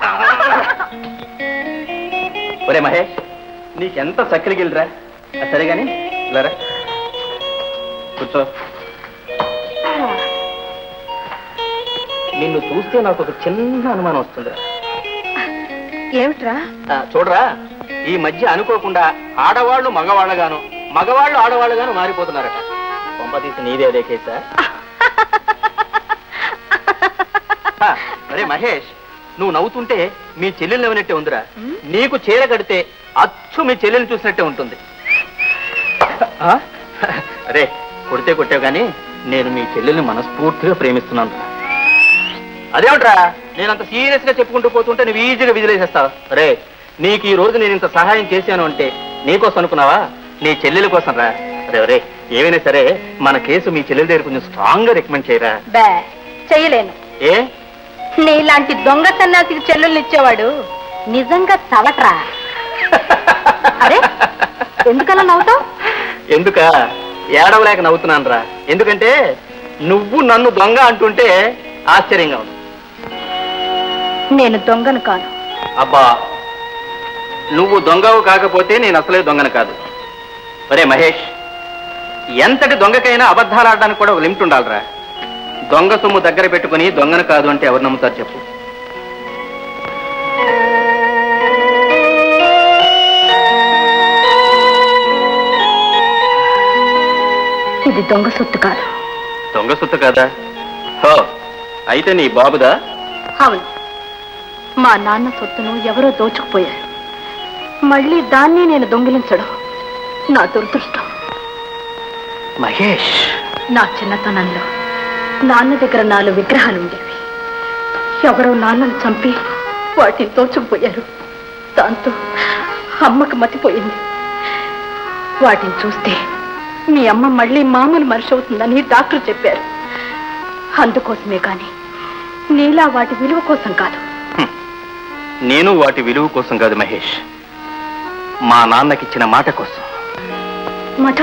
ఒరే మహేష్ నీకెంత చక్కలిగిలిరా సరే గాని ఇలారా కూర్చో నిన్ను చూస్తే నాకు ఒక చిన్న అనుమానం వస్తుందిరా ఏమిట్రా ఆ, చూడరా ఈ మధ్య అనుకోకుండా ఆడవాళ్ళు మగవాళ్ళగాను మగవాళ్ళు ఆడవాళ్ళుగాను మారిపోతున్నారట కొంప తీసి నీదే కేసా ఆ, అరే మహేష్ నువ్వు నవ్వుతుంటే మీ చెల్లెలు నవ్వినట్టే ఉందిరా నీకు చీర కడితే అచ్చు మీ చెల్లెల్ని చూసినట్టే ఉంటుంది ఆ? అరే కొడితే కొట్టావు కానీ నేను మీ చెల్లెల్ని మనస్ఫూర్తిగా ప్రేమిస్తున్నాను అదేమిట్రా నేను అంత సీరియస్ గా చెప్పుకుంటూ పోతుంటే నువ్వు ఈజీగా విజిలేసేస్తావు రే నీకు ఈ రోజు నేను ఇంత సహాయం చేశాను అంటే నీకోసం అనుకున్నావా నీ చెల్లెల కోసం రా రే రే ఏమైనా సరే మన కేసు మీ చెల్లెల దగ్గర కొంచెం స్ట్రాంగ్ గా రికమెండ్ చేయరా బే చెయ్యలేను ఏ నీలాంటి దొంగ సన్నాసికి చెల్లెల్ని ఇచ్చేవాడు నిజంగా చవట్రా అరే ఎందుకలా నవ్వుతావు ఎందుక ఏడవలేక నవ్వుతున్నాను రా ఎందుకంటే నువ్వు నన్ను దొంగ అంటుంటే ఆశ్చర్యంగా ఉంది నేను దొంగను కాను అబ్బా నువ్వు దొంగవు కాకపోతే నేను అసలే దొంగను కాదు ఒరే మహేష్ ఎంతటి దొంగకైనా అబద్ధాలు ఆడడానికి కూడా ఒక లిమిట్ ఉండాలిరా దొంగ సొమ్ము దగ్గర పెట్టుకుని దొంగను కాదు అంటే ఎవరు నమ్ముతారు చెప్పు ఇది దొంగ సొత్తు కాదు దొంగ సొత్తు కదా హో అయితే నీ బాబుదా అవును మా నాన్న సొత్తును ఎవరో దోచుకుపోయారు మళ్ళీ దాన్ని నేను దొంగిలించడం నా దురదృష్టం మహేష్ నా చిన్నతనంలో నాన్న దగ్గర నాలుగు విగ్రహాలు ఉండేవి ఎవరో నాన్నను చంపి వాటిని దోచుకుపోయారు దాంతో అమ్మకు మతిపోయింది వాటిని చూస్తే మీ అమ్మ మళ్ళీ మామూలు మనిషి అవుతుందని డాక్టర్ చెప్పారు అందుకోసమే కానీ నీలా వాటి విలువ కోసం కాదు నేను వాటి విలువ కోసం కాదు మహేష్ మా నాన్నకిచ్చిన మాట కోసం మధు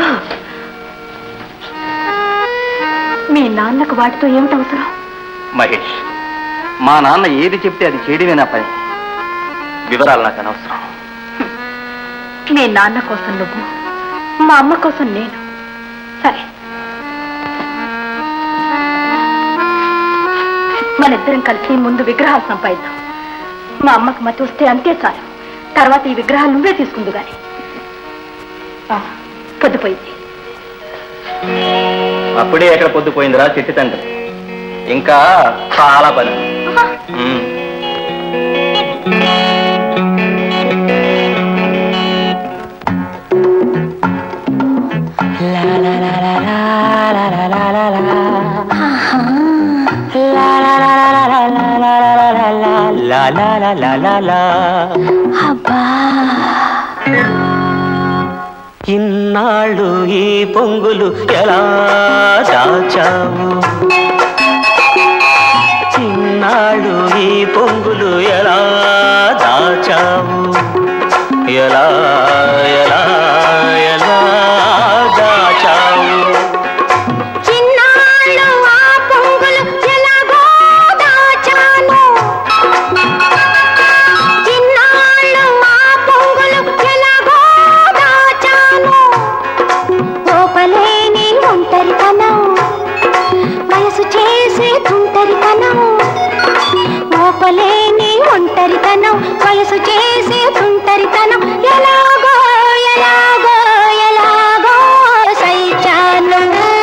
మీ నాన్నకు వాటితో ఏమిటి అవసరం మహేష్ మా నాన్న ఏది చెప్తే అది చేయడమే నా పని వివరాలు నాకు అనవసరం మీ నాన్న కోసం నువ్వు మా అమ్మ కోసం నేను సరే మనిద్దరం కలిసి ముందు విగ్రహాలు సంపాదిద్దాం మా అమ్మకు మతి వస్తే అంతే చాలు తర్వాత ఈ విగ్రహాలు నువ్వే తీసుకుందు గాని ఆ, పొద్దుపోయింది అప్పుడే ఎక్కడ పొద్దుపోయిందిరా చిట్టి తండ్రి ఇంకా చాలా పని ఉమ్. ఇన్నాళ్ళు ఈ పొంగులు ఎలా దాచావు ఇన్నాళ్ళు ఈ పొంగులు ఎలా దాచావు ఎలా ఎలా ఎలా దాచావు చిన్నాళ్ళు ఆ పొంగులు ఎలాగో దాచాను చిన్నాళ్ళు ఆ పొంగులు ఎలాగో దాచాను లోపలేని ఒంటరితనం వయసు చేసే తుంటరితనం లోపలేని ఒంటరితనం వయసు చేసే తుంటరితనం ఎలాగో ఎలాగో ఎలాగో సైచాను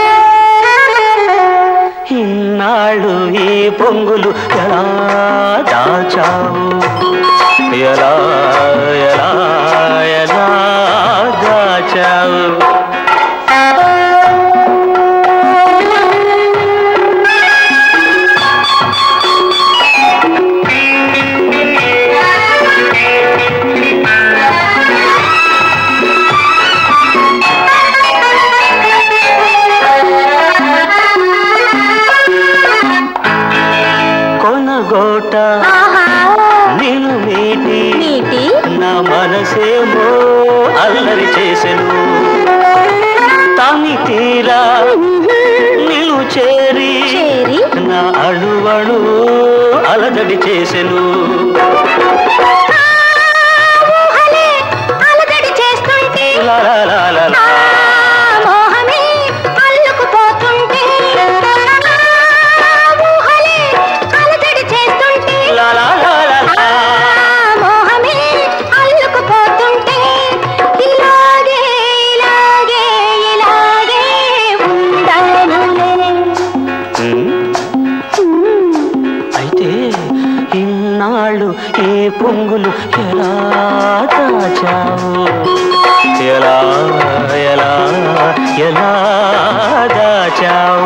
ఇన్నాళ్ళు ఈ పొంగులు ఎలా దాచావు ఎలా ఎలా ఎలా దాచావు కొనగోట నేను మీటి నీటి నా మనసేమో అల్లరి చేసెను తామి తీరా నిన్ను చేరి చేరి నా అణువణు అలజడి చేసెను ఊహలే అలజడి చేస్తుంటే లా లా లా లా లా. ఆ మోహమే అల్లుకుపోతుంటే ఆ ఊహలే అలజడి చేస్తుంటే లా లా లా లా లా. ఆ మోహమే అల్లుకుపోతుంటే ఇలాగే ఇలాగే ఇలాగే ఉండానులే ఉమ్. అయితే ఇన్నాళ్ళు ఈ పొంగులు ఎలా దాచావు ఎలా ఎలా ఎలా దాచావు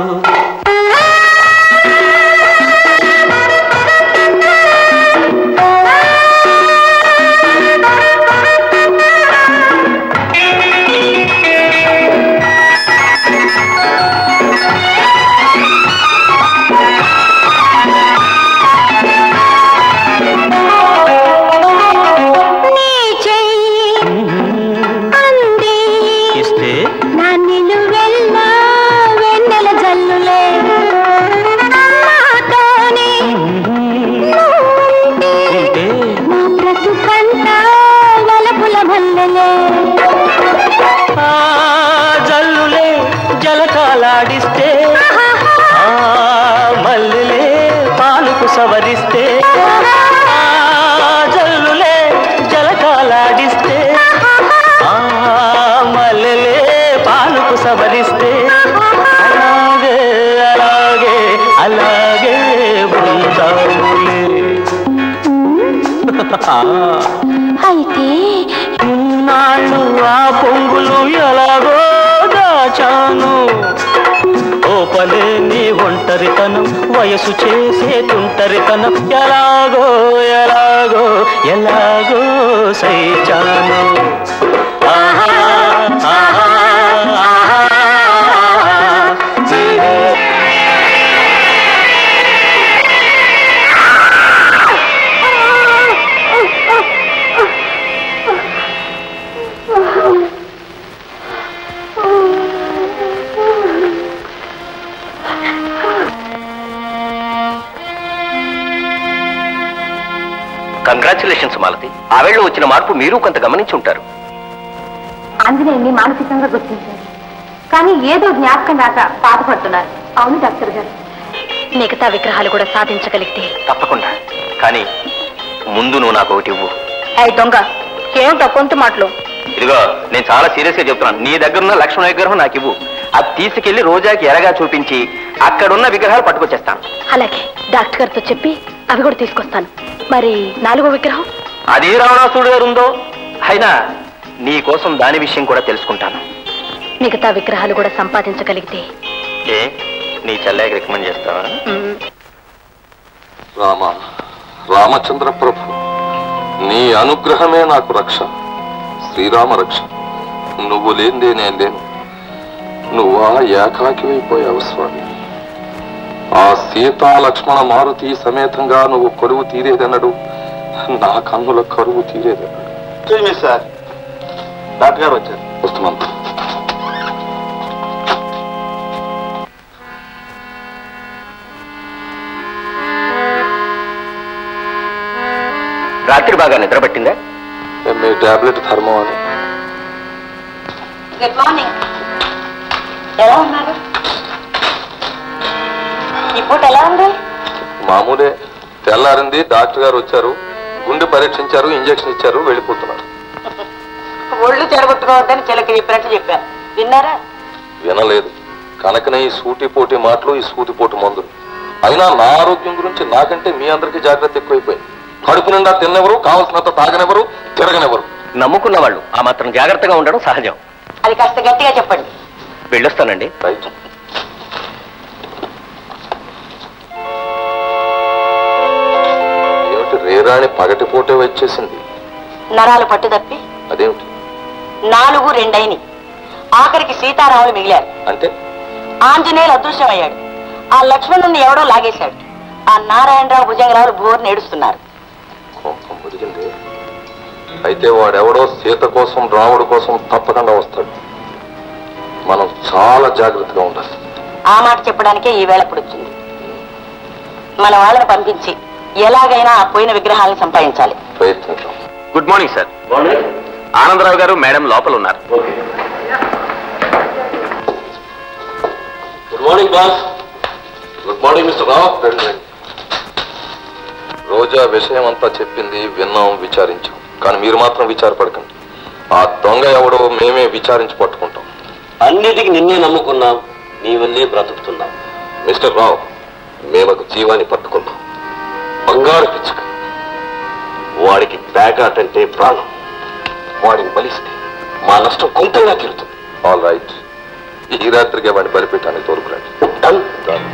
నీ చెయ్యి అంది ఇస్తే నా నిలువెల్ల వెన్నెల జల్లులే నాతోనే నువ్వుంటే ఉంటే నా బ్రతుకంట వలపుల మల్లెలే ఆ జల్లులే జలకాలాడిస్తే ఆ మల్లెలే పాలుకు సవరిస్తే ఆ జల్లులే జలకాలాడిస్తే ఆ మల్లెలే పాలుకు సవరిస్తే అలాగే అలాగే అలాగే ఉంటావులే అయితే ఇన్నాళ్ళు ఆ పొంగులు ఎలాగో దాచాను ఓపలేని ఒంటరితనం వయసు చేసే తుంటరితనం ఎలాగో ఎలాగో ఎలాగో సైచాను ఆహా, ఆహా, ఆహా. కంగ్రాచులేషన్స్ మాలతి ఆవేళ్ళు వచ్చిన మార్పు మీరు కొంత గమనించి ఉంటారు ఆంజనేయుని మానసికంగా గుర్తించారు కానీ ఏదో జ్ఞాపకం రాక బాధపడుతున్నారు అవును డాక్టర్ గారు మిగతా విగ్రహాలు కూడా సాధించగలిగితే తప్పకుండా కానీ ముందు నువ్వు నాకు ఒకటి ఇవ్వు అయి దొంగ ఏమిటో కొంత మాటలు ఇదిగో నేను చాలా సీరియస్ గా చెప్తున్నాను నీ దగ్గర ఉన్న లక్ష్మణ విగ్రహం నాకు ఇవ్వు అది తీసుకెళ్లి రోజాకి ఎరగా చూపించి అక్కడున్న విగ్రహాలు పట్టుకొచ్చేస్తాను అలాగే డాక్టర్ గారితో చెప్పి అవి కూడా తీసుకొస్తాను మరి నాలుగో విగ్రహం అది రావణాసుడు గారు ఉందో అయినా నీ కోసం దాని విషయం కూడా తెలుసుకుంటాను మిగతా విగ్రహాలు కూడా సంపాదించగలిగితే ఏ నీ చెల్లెకి రికమెండ్ చేస్తావా మ్, రామ రామచంద్ర ప్రభు నీ అనుగ్రహమే నాకు రక్ష శ్రీరామ రక్ష నువ్వు లేనిదే నేను లేను నువ్వా ఏకాకివైపోయావు స్వామి ఆ సీతా లక్ష్మణ మారుతి సమేతంగా నువ్వు కొలువు తీరేదన్నాడు నా కన్నుల కరువు తీరేదన్నాడు సార్ డాక్టర్ గారు వచ్చారు వస్తున్నాను రాత్రి బాగా నిద్రపట్టిందా మీ టాబ్లెట్ ధర్మం అని గుడ్ మార్నింగ్ ఎలా ఉన్నారు ఈ పూట ఎలా ఉంది మామూలే తెల్లారింది డాక్టర్ గారు వచ్చారు గుండె పరీక్షించారు ఇంజెక్షన్ ఇచ్చారు వెళ్ళిపోతున్నారు ఒళ్ళు చెడగొట్టుకోవద్దని చిలక చెప్పినట్టు చెప్పారు విన్నారా వినలేదు కనుకనే ఈ సూటిపోటి మాటలు ఈ సూటిపోటి మందులు అయినా నా ఆరోగ్యం గురించి నాకంటే మీ అందరికీ జాగ్రత్త ఎక్కువైపోయింది కడుపు నిండా తిన్నెవరు కావలసినంత తాగనెవరు తిరగనెవరు నమ్ముకున్న వాళ్ళు ఆ మాత్రం జాగ్రత్తగా ఉండడం సహజం అది కాస్త గట్టిగా చెప్పండి వెళ్ళొస్తానండి రైట్ ఏమిటి రేరాని పగటిపూటే వచ్చేసింది నరాలు పట్టు తప్పి అదేమిటి నాలుగు రెండైని ఆఖరికి సీతారాములు మిగిలారు అంటే ఆంజనేయులు అదృశ్యమయ్యాడు ఆ లక్ష్మణుని ఎవడో లాగేశాడు ఆ నారాయణరావు భుజంగరావులు బోర్ నేడుస్తున్నారు కోపం మురిగింది అయితే వాడెవడో సీత కోసం రాముడు కోసం తప్పకుండా వస్తాడు మనం చాలా జాగ్రత్తగా ఉండాలి ఆ మాట చెప్పడానికే ఈ వేళ పుడుతుంది మన వాళ్ళని పంపించి ఎలాగైనా ఆ పోయిన విగ్రహాలను సంపాదించాలి ప్రయత్నిద్దాం గుడ్ మార్నింగ్ సార్ ఆనందరావు గారు మేడం లోపల ఉన్నారు good morning boss good morning mister Rao రండి రండి. రోజా విషయం అంతా చెప్పింది విన్నాం విచారించాం కానీ మీరు మాత్రం విచారపడకండి ఆ దొంగ ఎవడో మేమే విచారించి పట్టుకుంటాం అన్నిటికీ నిన్నే నమ్ముకున్నాం నీ వల్లే బ్రతుకుతున్నాం మిస్టర్ రావు మేము ఒక జీవాన్ని పట్టుకున్నాం బంగారు పిచ్చుక వాడికి బ్యాగాట్ అంటే ప్రాణం వాడిని బలిస్తే మా నష్టం కొంతగా తీరుతుంది ఆల్ రైట్ ఈ రాత్రికి వాడిని బలిపెట్టానికి తోలుకురండి డన్ Done.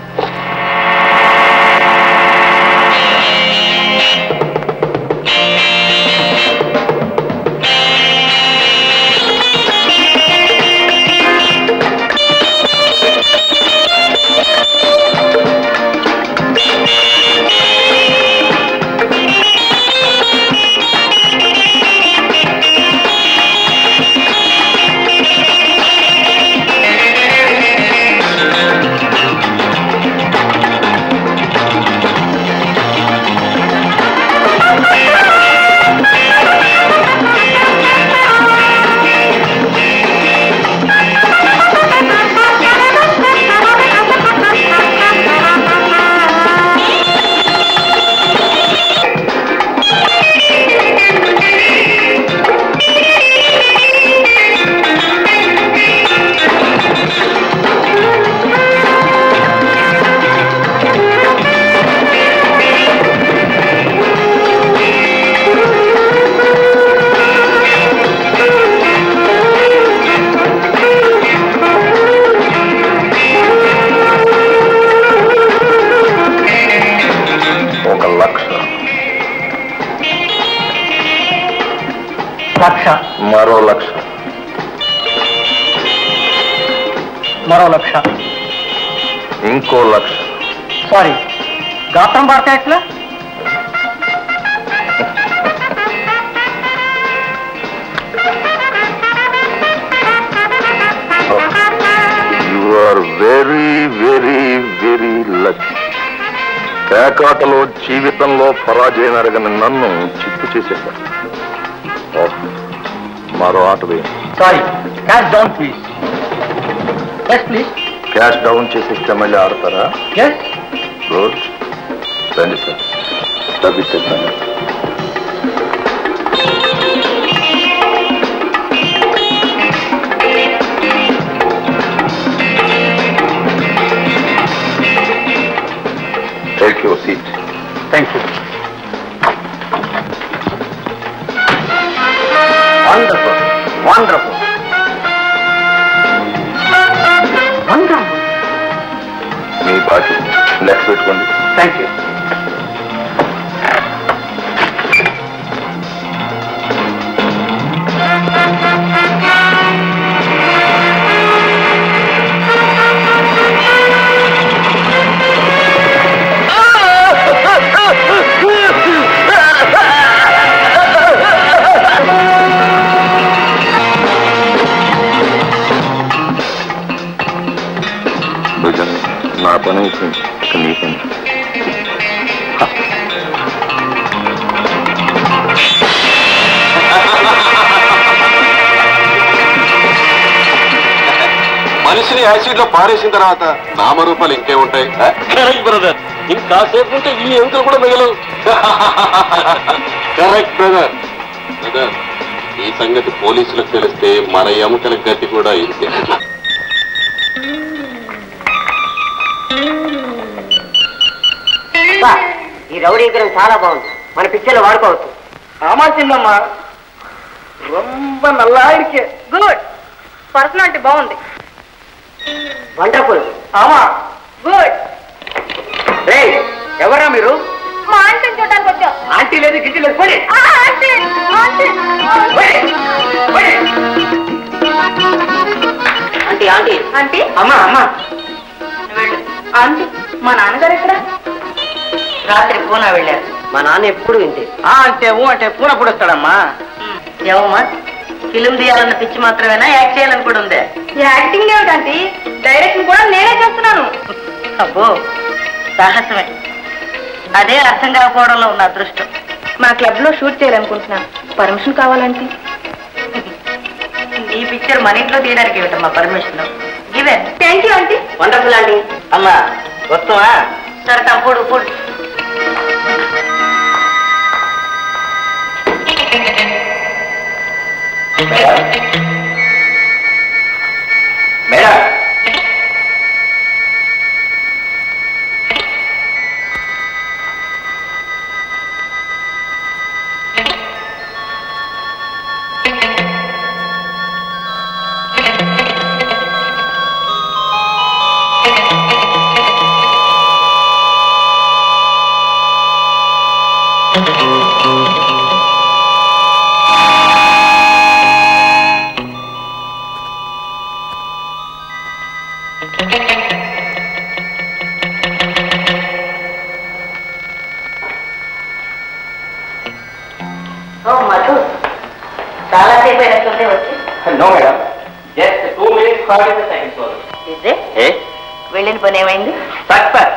ఒక లక్ష లక్ష మరో లక్ష మరో లక్ష ఇంకో లక్ష సారీ గాత్రం పడతా ఎట్లా you are very very very lucky పేకాటలో జీవితంలో పరాజయం అడగని నన్ను చిత్తు చేసేశారు ఓహ్, మరో ఆట వేయండి sorry cash down please yes please cash down చేసేస్తే మళ్ళీ ఆడతారా ఎస్ గుడ్ రండి సార్ డబ్బిచ్చేస్తాను థ్యాంక్ యూ వండర్ఫుల్ వండర్ఫుల్ మీ బాకీ లెక్క పెట్టుకోండి థ్యాంక్ యూ భుజం నా పని అయిపోయింది ఇక నీ పని మనిషిని యాసిడ్ లో పారేసిన తర్వాత నామరూపాలు ఇంకే ఉంటాయి కరెక్ట్ బ్రదర్ ఇంకాసేపు ఉంటే ఈ ఎముకలు కూడా మిగలవు కరెక్ట్ బ్రదర్ బ్రదర్ ఈ సంగతి పోలీసులకు తెలిస్తే మన ఎముకల గతి కూడా ఇంతే ఈ రౌడీకరం చాలా బాగుంది మన పిక్చర్లో వాడుకోవచ్చు ஆமா சின்னம்மா ரொம்ப நல்லா இருக்கே గుడ్ పర్సనాలిటీ బాగుంది వండర్ఫుల్ ஆமா గుడ్ రేయ్ ఎవరా మీరు మా ఆంటీని చూడడానికి వచ్చాం ఆంటీ లేదు గిట్టి లేదు పోనీ ఆ, aunty aunty aunty aunty aunty అమ్మా అమ్మా ఆంటీ మా నాన్నగారు ఎక్కడ రాత్రి పూనా వెళ్ళారు మా నాన్న ఎప్పుడు ఇంతే ఆ అంటే ఊ అంటే పూన పొడుస్తాడమ్మా ఏమమ్మా ఫిలిం తీయాలన్న పిచ్చి మాత్రమేనా యాక్ట్ చేయాలని కూడా ఉందే యాక్టింగ్ ఏమిటంటే డైరెక్షన్ కూడా నేనే చేస్తున్నాను అబ్బో సాహసమే అదే అర్థం కాకపోవడంలో ఉన్న అదృష్టం మా క్లబ్ లో షూట్ చేయాలనుకుంటున్నాను పర్మిషన్ కావాలంటే ఈ పిక్చర్ మన ఇంట్లో తీయడానికి ఇవ్వటమ్మా పర్మిషన్ ఇవే థ్యాంక్ యూ ఆంటీ వండర్ఫుల్ అండి అమ్మా వస్తావా సరే తప్పుడు ఫుడ్ మేడం ఓ మధు చాలా సేపు అయినట్టుంటే వచ్చి no madam just two minutes forty five seconds ఇదే ఏ వెళ్ళిన పని ఏమైంది సక్సెస్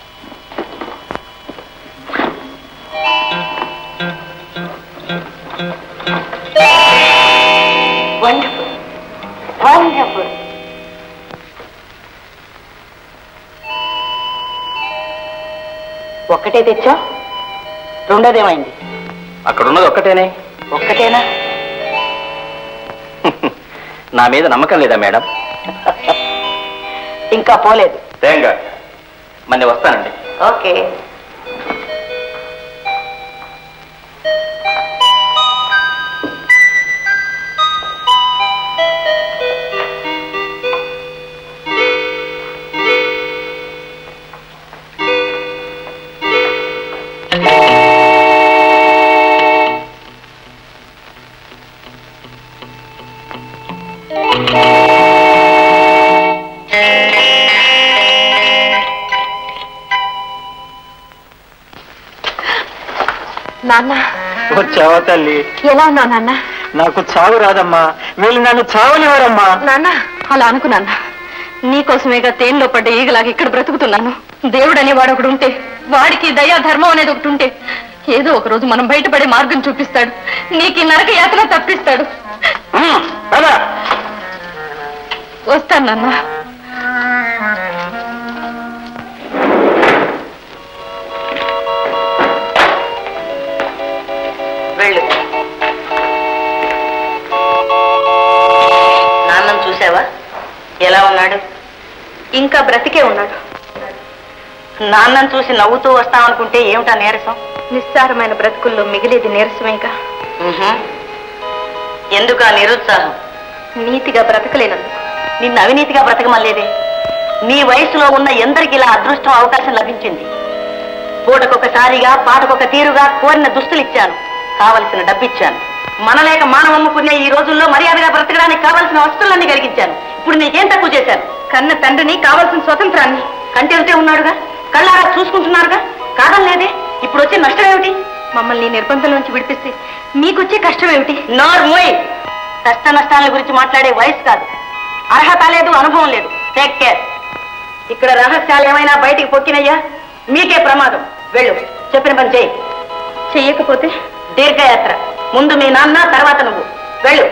వండర్ఫుల్ వండర్ఫుల్ ఒక్కటే తెచ్చా రెండోదేమైంది అక్కడ ఉన్నది ఒక్కటేనే ఒక్కటేనా నా మీద నమ్మకం లేదా మేడం ఇంకా పోలేదు తేంగా మరి వస్తానండి ఓకే నాన్న వచ్చావా తల్లి ఎలా ఉన్నావు నాన్న నాకు చావు రాదమ్మా వీళ్ళు నన్ను చావనివారమ్మా నాన్న అలా అనుకు నాన్న నీకోసమేగా తేనెలో పడ్డ ఈగలాగా ఇక్కడ బ్రతుకుతున్నాను దేవుడు అనేవాడు ఒకడు ఉంటే వాడికి దయా ధర్మం అనేది ఒకటి ఉంటే ఏదో ఒక రోజు మనం బయటపడే మార్గం చూపిస్తాడు నీకు ఈ నరక యాతన తప్పిస్తాడు వస్తాను నాన్న వెళ్ళు నాన్నను చూసావా ఎలా ఉన్నాడు ఇంకా బ్రతికే ఉన్నాడు నాన్నను చూసి నవ్వుతూ వస్తామనుకుంటే ఏమిటా నీరసం నిస్సారమైన బ్రతుకుల్లో మిగిలేది నీరసమేగా ఉహుం. ఎందుకు ఆ నిరుత్సాహం నీతిగా బ్రతకలేనందుకు నిన్ను అవినీతిగా బ్రతకమల్లేదే నీ వయసులో ఉన్న ఎందరికి ఇలా అదృష్టం అవకాశం లభించింది పూటకొకసారిగా పాటకొక తీరుగా కోరిన దుస్తులు ఇచ్చాను కావలసిన డబ్బిచ్చాను మనలేక మానవమ్ముకునే ఈ రోజుల్లో మర్యాదగా బ్రతకడానికి కావలసిన వస్తువులన్నీ కలిగించాను ఇప్పుడు నీకేం తక్కువ చేశాను కన్న తండ్రిని కావలసిన స్వతంత్రాన్ని కంటెళ్తే ఉన్నాడుగా కళ్ళారా చూసుకుంటున్నారుగా కాదనలేదే ఇప్పుడు వచ్చే నష్టం ఏమిటి మమ్మల్ని నిర్బంధం నుంచి విడిపిస్తే మీకొచ్చే కష్టం ఏమిటి నోర్మోయ్ కష్ట నష్టాల గురించి మాట్లాడే వయసు కాదు అర్హత లేదు అనుభవం లేదు టేక్ కేర్ ఇక్కడ రహస్యాలు ఏమైనా బయటికి పొక్కినయ్యా మీకే ప్రమాదం వెళ్ళు చెప్పిన పని చేయి చెయ్యకపోతే దీర్ఘయాత్ర ముందు మీ నాన్న తర్వాత నువ్వు వెళ్ళు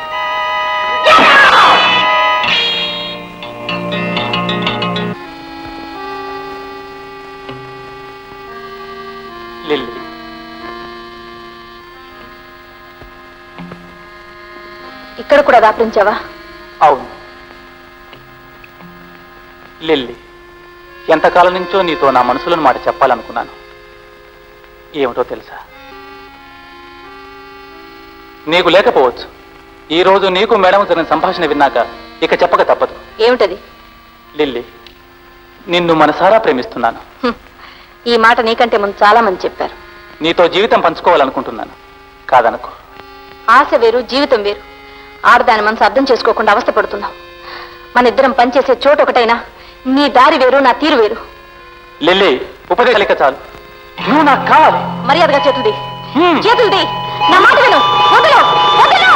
లిల్లీ ఇక్కడ కూడా దాపించావా అవును లిల్లీ ఎంతకాలం నుంచో నీతో నా మనసులోని మాట చెప్పాలనుకున్నాను ఏమిటో తెలుసా నీకు లేకపోవచ్చు ఈ రోజు నీకు మేడం జరిగిన సంభాషణ విన్నాక ఇక చెప్పక తప్పదు ఏమిటది లిల్లీ నిన్ను మనసారా ప్రేమిస్తున్నాను హ్మ్. ఈ మాట నీకంటే ముందు చాలా మంది చెప్పారు నీతో జీవితం పంచుకోవాలనుకుంటున్నాను కాదనుకో ఆశ వేరు జీవితం వేరు ఆడదాని మనసు అర్థం చేసుకోకుండా అవస్థపడుతున్నావు మన ఇద్దరం పనిచేసే చోటు ఒకటైనా నీ దారి వేరు నా తీరు వేరు లిల్లీ ఉపదేశాలిక చాలు నువ్వు నాకు కావాలి మర్యాదగా చేతులది హ్మ్. చేతులది నా మాట విను వదలు వదలు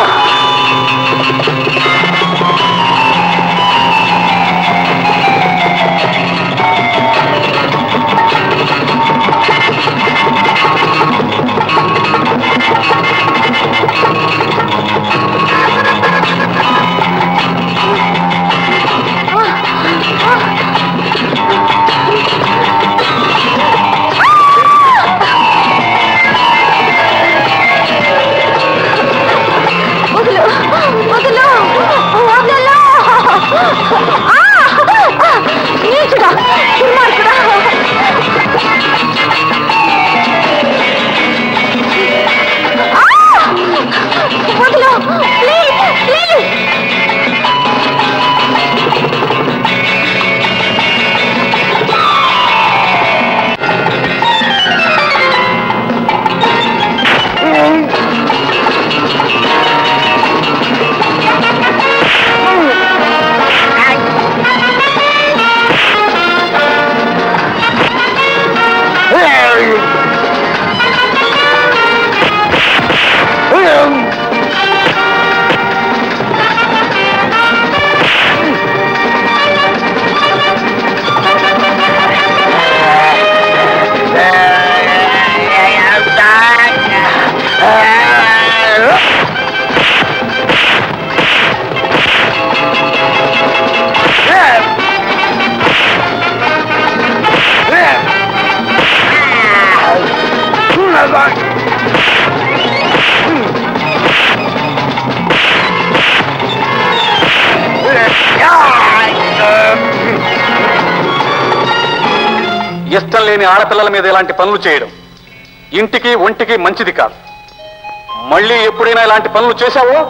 వదలు వదలు వదలు ఆ! నీచుడా దుర్మార్గుడా ఆ! వదలు ప్లీజ్ ప్లీజ్ ఇష్టం లేని ఆడపిల్లల మీద ఇలాంటి పనులు చేయడం ఇంటికి ఒంటికి మంచిది కాదు మళ్ళీ ఎప్పుడైనా ఇలాంటి పనులు చేశావో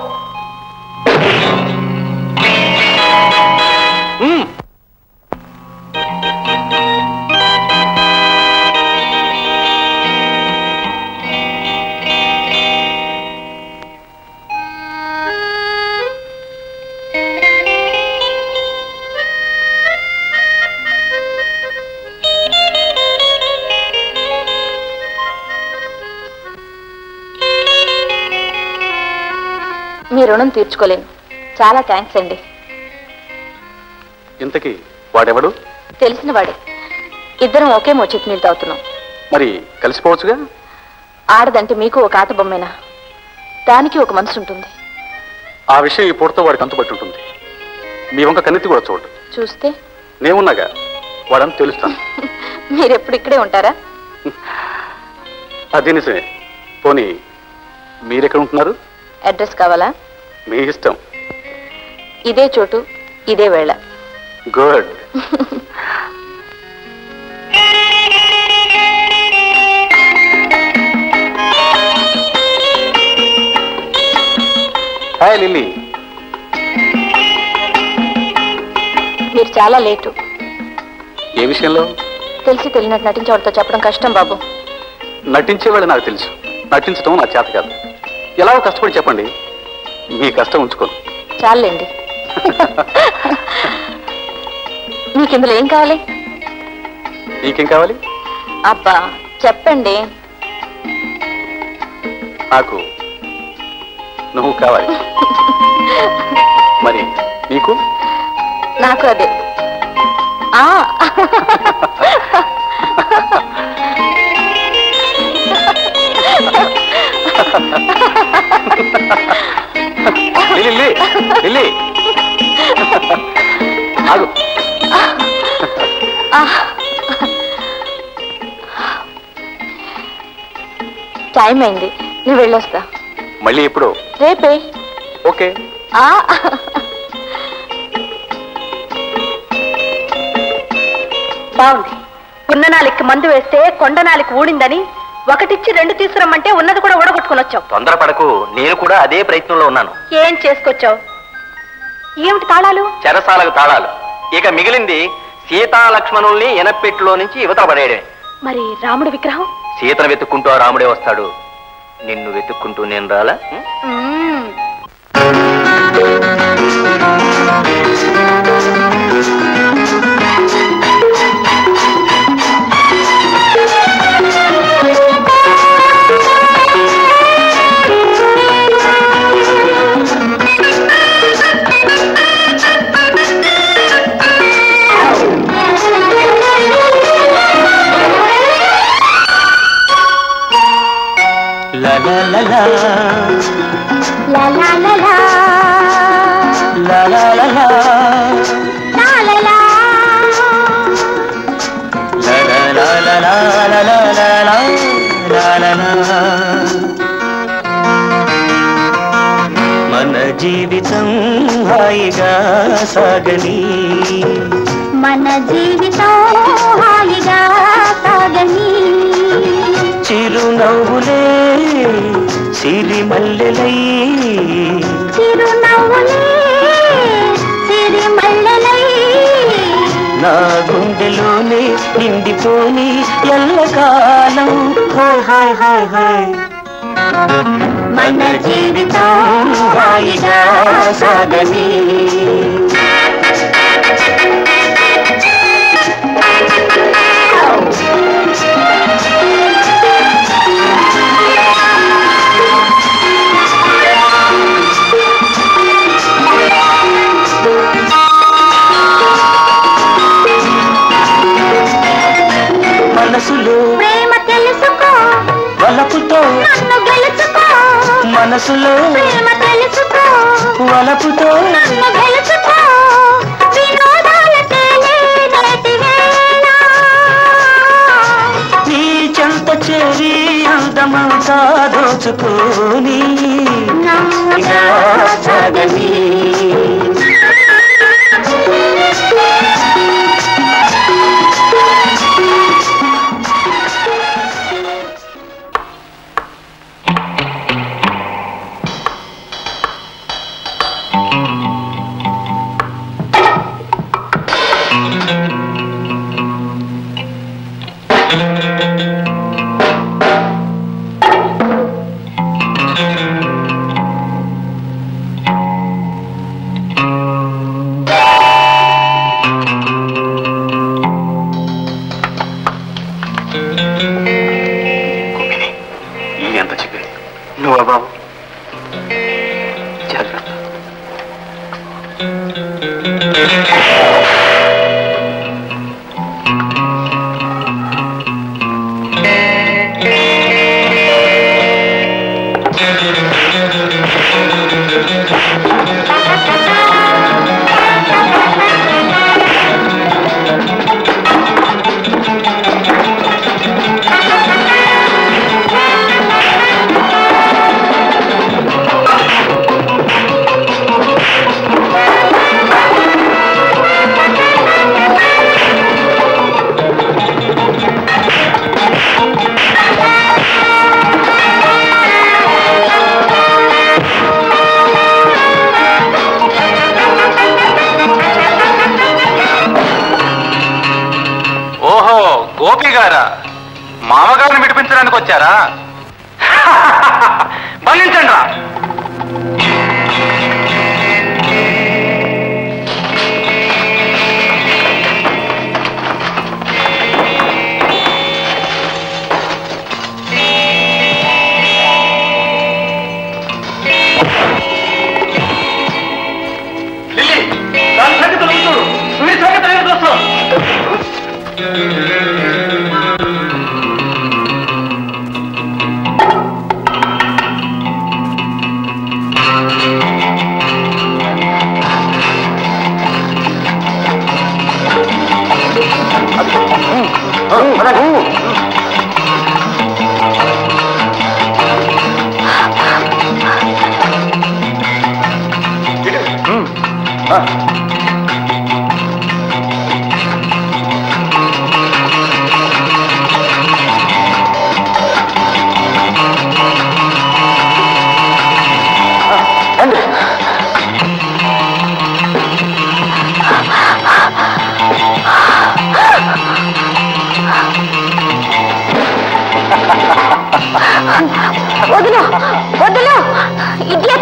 ఉమ్. మీ రుణం తీర్చుకోలేను చాలా థ్యాంక్స్ అండి ఇంతకీ వాడెవడు తెలిసిన వాడే ఇద్దరం ఒకే మోచెత్తి నీళ్ళు తాగుతున్నాం మరి కలిసిపోవచ్చుగా ఆడదంటే మీకు ఒక ఆట బొమ్మేనా దానికి ఒక మనసు ఉంటుంది ఆ విషయం ఈ పూటతో వాడికి అంతుబట్టి ఉంటుంది మీ వంక కన్నెత్తి కూడా చూడు చూస్తే నేనున్నాగా వాడని తెలుస్తాను మీరెప్పుడు ఇక్కడే ఉంటారా అది నిజమే పోనీ మీరెక్కడ ఉంటున్నారు అడ్రస్ కావాలా మీ ఇష్టం ఇదే చోటు ఇదే వేళ గుడ్ ఆ హాయ్ లిల్లీ మీరు చాలా లేటు ఏ విషయంలో తెలిసి తెలియనట్టు నటించవడంతో చెప్పడం కష్టం బాబు నటించేవాళ్ళు నాకు తెలుసు నటించడం నా చేత కాదు ఎలాగో కష్టపడి చెప్పండి మీ కష్టం ఉంచుకోను చాలండి మీకు ఇందులో ఏం కావాలి నీకేం కావాలి అబ్బా చెప్పండి నాకు నువ్వు కావాలి మరి నీకు నాకు అదే ఆ లిల్లీ లిల్లీ ఆగు టైం అయింది నువ్వు వెళ్ళొస్తా మళ్ళీ ఎప్పుడు రేపే ఓకే ఆ బాగుంది ఉన్ననాలికి మందు వేస్తే కొండనాలికి ఊడిందని ఒకటిచ్చి రెండు తీసుకురమ్మంటే ఉన్నది కూడా ఊడగొట్టుకుని వచ్చావు తొందరపడకు నేను కూడా అదే ప్రయత్నంలో ఉన్నాను ఏం చేసుకొచ్చావు ఏమిటి తాళాలు చెరసాలకు తాళాలు ఇక మిగిలింది సీతా లక్ష్మణుల్ని ఎనపెట్టులో నుంచి యువతల పడేయడమే మరి రాముడి విగ్రహం సీతను వెతుక్కుంటూ ఆ రాముడే వస్తాడు నిన్ను వెతుక్కుంటూ నేను రాలా ఉం? మ్మ్. La la la la లా లా లా లా. la la la la లా లా లా. la la la la la la la la la la la la మన జీవితం హాయిగా సాగని మన జీవితం హాయిగా సాగని చిరునవ్వులే సిరిమల్లెలై చిరునవ్వులే సిరిమల్లెలై నా గుండెలోనే నిండిపోని ఎల్లకాలం హాయ్ హాయ్ హాయ్ హాయ్ మన జీవితం హాయిగా సాగని మనసులో ప్రేమ తెలుసుకో వలపుతో నన్ను గెలుచుకో మనసులో ప్రేమ తెలుసుకో వలపుతో నన్ను గెలుచుకో వినోదాల తేలే నేటి వేళ నీ చెంత చేరి అందమంతా దోచుకోని నమ్మగా సాగని ఈ ఎంత చెప్పింది నువ్వా బాబు జాగ్రత్త ఆ గోపి గారా మామగారిని విడిపించడానికి వచ్చారా బంధించండి రా దాని సంగతి నువ్వు చూడు వీడి సంగతి నేను చూస్తాను వదులు వదులు ఇడియట్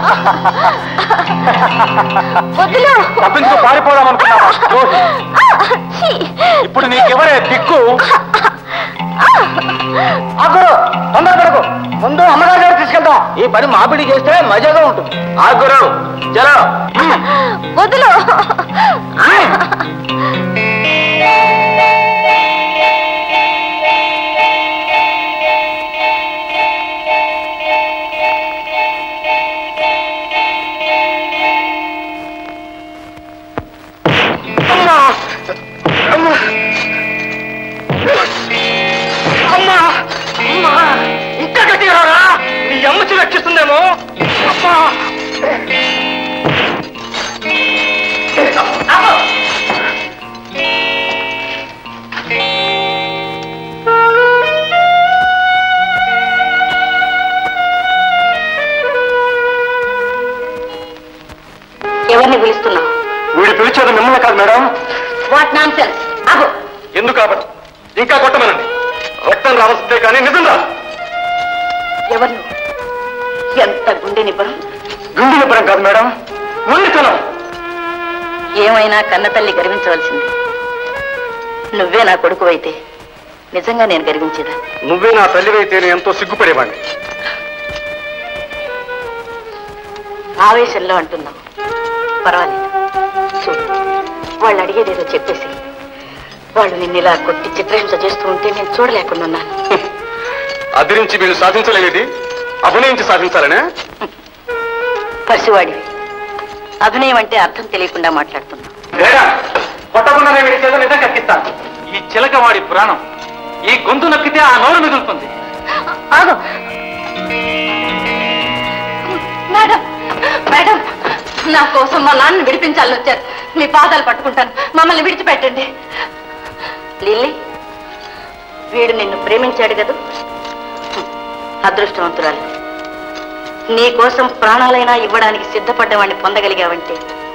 వదులు తప్పించుకు పారిపోదాం అనుకున్నావా ద్రోహి. ఇప్పుడు నీకెవరే దిక్కు ఆగురు తొందరపడకు ముందు అమ్మగారి దగ్గర తీసుకెళ్తాం ఈ పని మాపిడి చేస్తే మజాగా ఉంటుంది ఆగురు చలో వదులు అమ్మా అమ్మా ఇంకా గట్టిగా రా నీ అమ్మచి రక్షిస్తుందేమో అమ్మా ఎవరిని పిలుస్తున్నావు వీడు పిలిచేది మిమ్మల్ని కాదు మేడం వాట్ నాన్ సెన్స్ ఆగు ఎందుకు కాబట్టి ఇంకా కొట్టమనండి రక్తం రావాల్సిందే కానీ నిజం రా ఎవరు నువ్వు? ఎంత గుండె నిబ్బరం గుండె నిబ్బరం కాదు మేడం ఉండితనం ఏమైనా కన్నతల్లి గర్వించవలసింది నువ్వే నా కొడుకు అయితే నిజంగా నేను గర్వించేదా నువ్వే నా తల్లివైతే నేను ఎంతో సిగ్గుపడేవాడిని ఆవేశంలో అంటున్నావు పర్వాలేదు చూడు వాళ్ళు అడిగేదేదో చెప్పేసి వాళ్ళు నిన్ను ఇలా కొట్టి చిత్రహింస చేస్తూ ఉంటే నేను చూడలేకుండా ఉన్నాను అదిరించి వీళ్ళు సాధించలేనిది అభినయించి సాధించాలనే పసివాడివి అభినయం అంటే అర్థం తెలియకుండా మాట్లాడుతున్నావు లేదా కొట్టకుండానే వీడి చేత నిజం కక్కిస్తాను ఈ చిలకవాడి పురాణం ఈ గొంతు నక్కితే ఆ నోరు మిగులుతుంది ఆగు మేడం మేడం నా కోసం మా నాన్నని విడిపించాలని వచ్చారు మీ పాదాలు పట్టుకుంటాను మమ్మల్ని విడిచిపెట్టండి లిల్లీ వీడు నిన్ను ప్రేమించాడు కదూ హ్మ్. అదృష్టవంతురాలు నీ కోసం ప్రాణాలైనా ఇవ్వడానికి సిద్ధపడ్డవాడిని పొందగలిగావంటే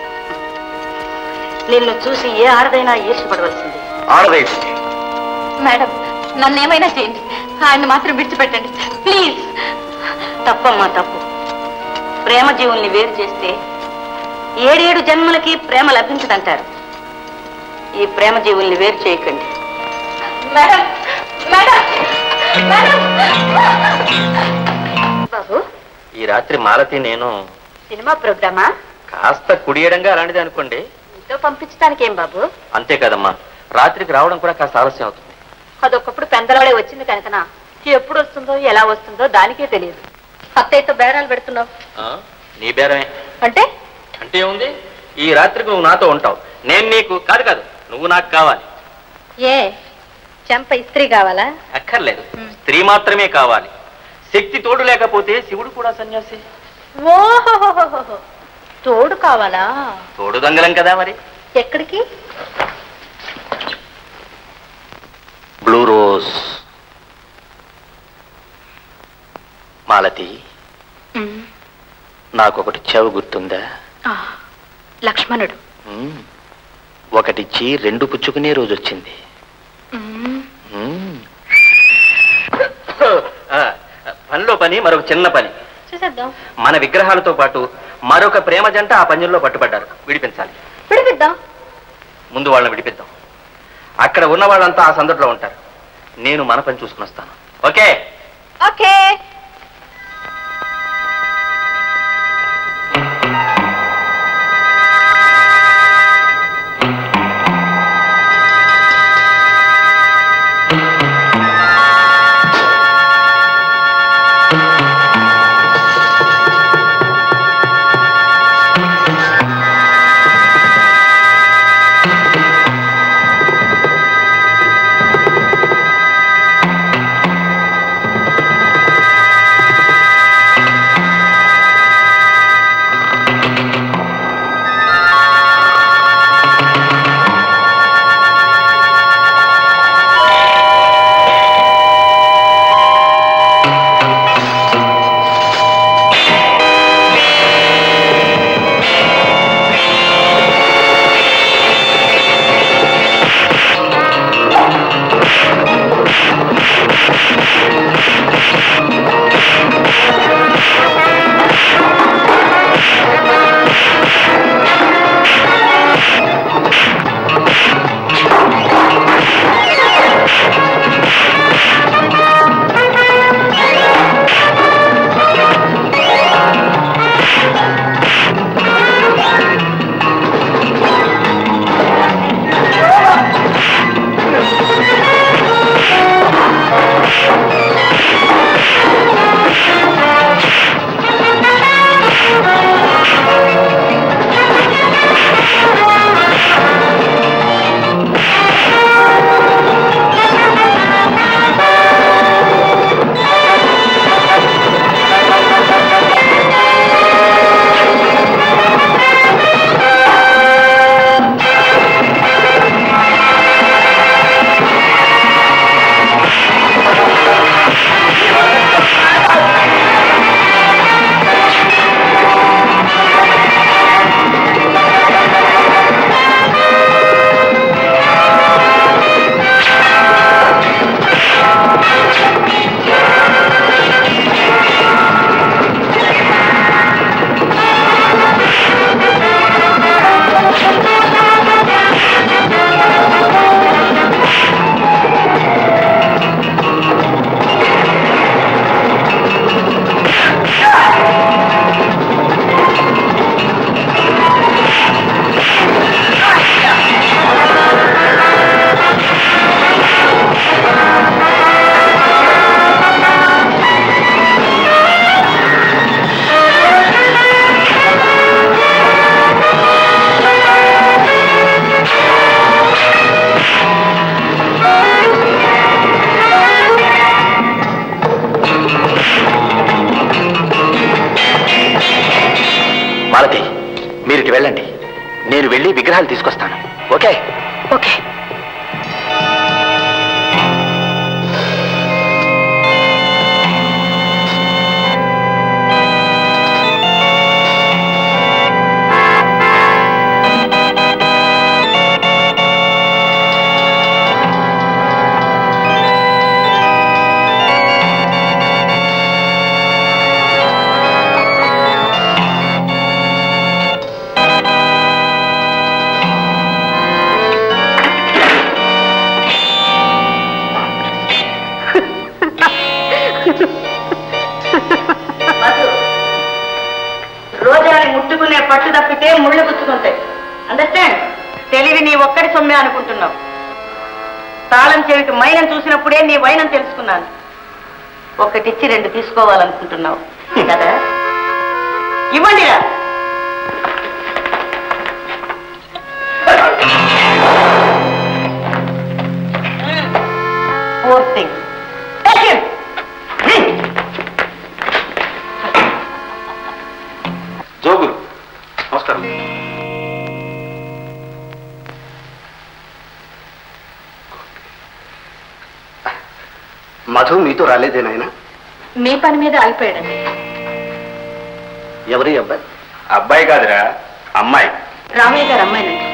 నిన్ను చూసి ఏ ఆడదైనా ఈర్షపడవలసింది ఆడదైతే మేడం నన్ను ఏమైనా చేయండి ఆయన్ని మాత్రం విడిచిపెట్టండి ప్లీజ్ తప్పమ్మా తప్పు ప్రేమ జీవుల్ని వేరు చేస్తే ఏడేడు జన్మలకి ప్రేమ లభించదంటారు ఈ ప్రేమ జీవుల్ని వేరు చేయకండి మేడం మేడం మేడం బాబు ఈ రాత్రి మాలతి నేను సినిమా ప్రోగ్రామా కాస్త కుడియడంగా అలాంటిది అనుకోండి మీతో పంపించడానికి ఏం బాబు అంతే కదమ్మా రాత్రికి రావడం కూడా కాస్త ఆలస్యం అవుతుంది అదొకప్పుడు పెందలాడే వచ్చింది కనుకనా ఎప్పుడు వస్తుందో ఎలా వస్తుందో దానికే తెలియదు అత్తయ్యతో బేరాలు పెడుతున్నావు ఆ, నీ బేరమే అంటే అంటే ఏముంది ఈ రాత్రికి నువ్వు నాతో ఉంటావు నేను నీకు కాదు కాదు నువ్వు నాకు కావాలి ఏ చెంప ఇస్త్రీ కావాలా అక్కర్లేదు స్త్రీ మాత్రమే కావాలి శక్తి తోడు లేకపోతే శివుడు కూడా సన్యాసి ఓహో తోడు కావాలా తోడు దొంగలం కదా మరి ఎక్కడికి బ్లూ రోజ్ మాలతి నాకొకటి చెవు గుర్తుందా లక్ష్మణుడు మ్మ్. ఒకటిచ్చి రెండు పుచ్చుకునే రోజు వచ్చింది పనిలో పని మరొక చిన్న పని చూసేద్దాం మన విగ్రహాలతో పాటు మరొక ప్రేమ జంట ఆ పంజంలో పట్టుబడ్డారు విడిపించాలి విడిపిద్దాం ముందు వాళ్ళని విడిపిద్దాం అక్కడ ఉన్న వాళ్ళంతా ఆ సందడిలో ఉంటారు నేను మన పని చూసుకుని వస్తాను ఓకే ఓకే మాలతి మీరు ఇటు వెళ్ళండి నేను వెళ్ళి విగ్రహాలు తీసుకొస్తాను ఓకే ఓకే రోజాని ముట్టుకునే పట్టు తప్పితే ముళ్ళు గుచ్చుకుంటాయి అండర్స్టాండ్ తెలివి నీ ఒక్కడి సొమ్మే అనుకుంటున్నావు తాళం చెవికి మైనం చూసినప్పుడే నీ వైనం తెలుసుకున్నాను ఒకటిచ్చి రెండు తీసుకోవాలనుకుంటున్నావు కదా ఇవ్వండిరా Poor thing. Take him. జోగురు నమస్కారం మధు మీతో రాలేదే నాయన మీ పని మీద ఆగిపోయాడండి ఎవరి అబ్బాయి అబ్బాయి కాదురా అమ్మాయి రామయ్య గారు అమ్మాయినండి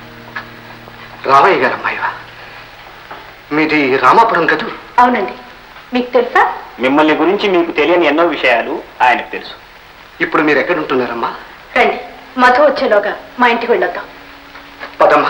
రామయ్య గారు అమ్మాయివా మీది రామాపురం కదూ అవునండి మీకు తెలుసా మిమ్మల్ని గురించి మీకు తెలియని ఎన్నో విషయాలు ఆయనకు తెలుసు ఇప్పుడు మీరు ఎక్కడ ఉంటున్నారమ్మా రండి మధు వచ్చేలోగా మా ఇంటికి వెళ్ళొద్దాం పదమ్మా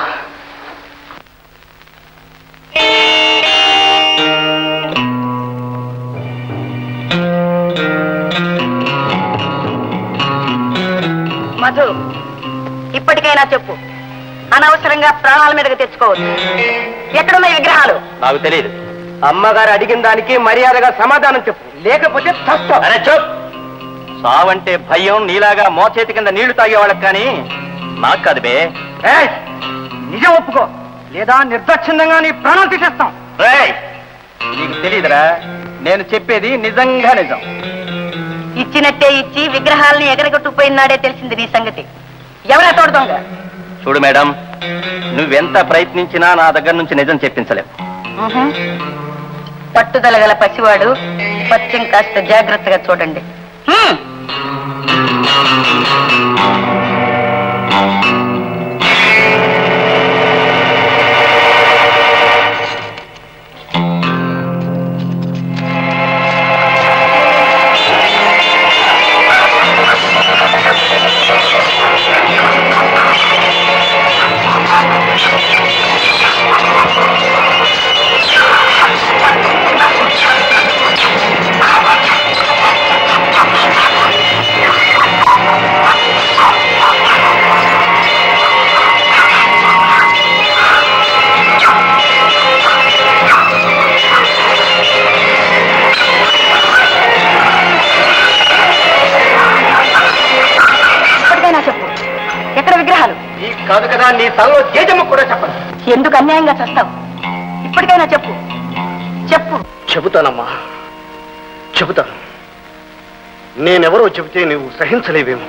మధు ఇప్పటికైనా చెప్పు అనవసరంగా ప్రాణాల మీదకి తెచ్చుకోవద్దు ఎక్కడున్నాయి విగ్రహాలు నాకు తెలియదు అమ్మగారు అడిగిన దానికి మర్యాదగా సమాధానం చెప్పు లేకపోతే చస్తావు అరే చెప్ సావంటే భయం నీలాగా మోచేతి కింద నీళ్లు తాగేవాళ్ళకి కానీ నాకు కాదు బే నిజం ఒప్పుకో లేదా నిర్దాక్షిణ్యంగా నీ ప్రాణం తీసేస్తాం నీకు తెలియదురా నేను చెప్పేది నిజంగా నిజం ఇచ్చినట్టే ఇచ్చి విగ్రహాలని ఎగరగొట్టుకుపోయినాడే తెలిసింది నీ సంగతి ఎవరా తోడుదోంగ చూడు మేడం నువ్వెంత ప్రయత్నించినా నా దగ్గర నుంచి నిజం చెప్పించలేవు పట్టుదల గల పసివాడు పత్యం కాస్త జాగ్రత్తగా చూడండి హ్మ్. ఇప్పటికైనా చెప్పు ఎక్కడ విగ్రహాలు ఈ కాదు కదా నీ తలలో జేజమ్మ కూడా చెప్పదు ఎందుకు అన్యాయంగా చస్తావు ఇప్పటికైనా చెప్పు చెప్పు చెబుతానమ్మా చెబుతాను నేనెవరో చెబితే నువ్వు సహించలేవేమో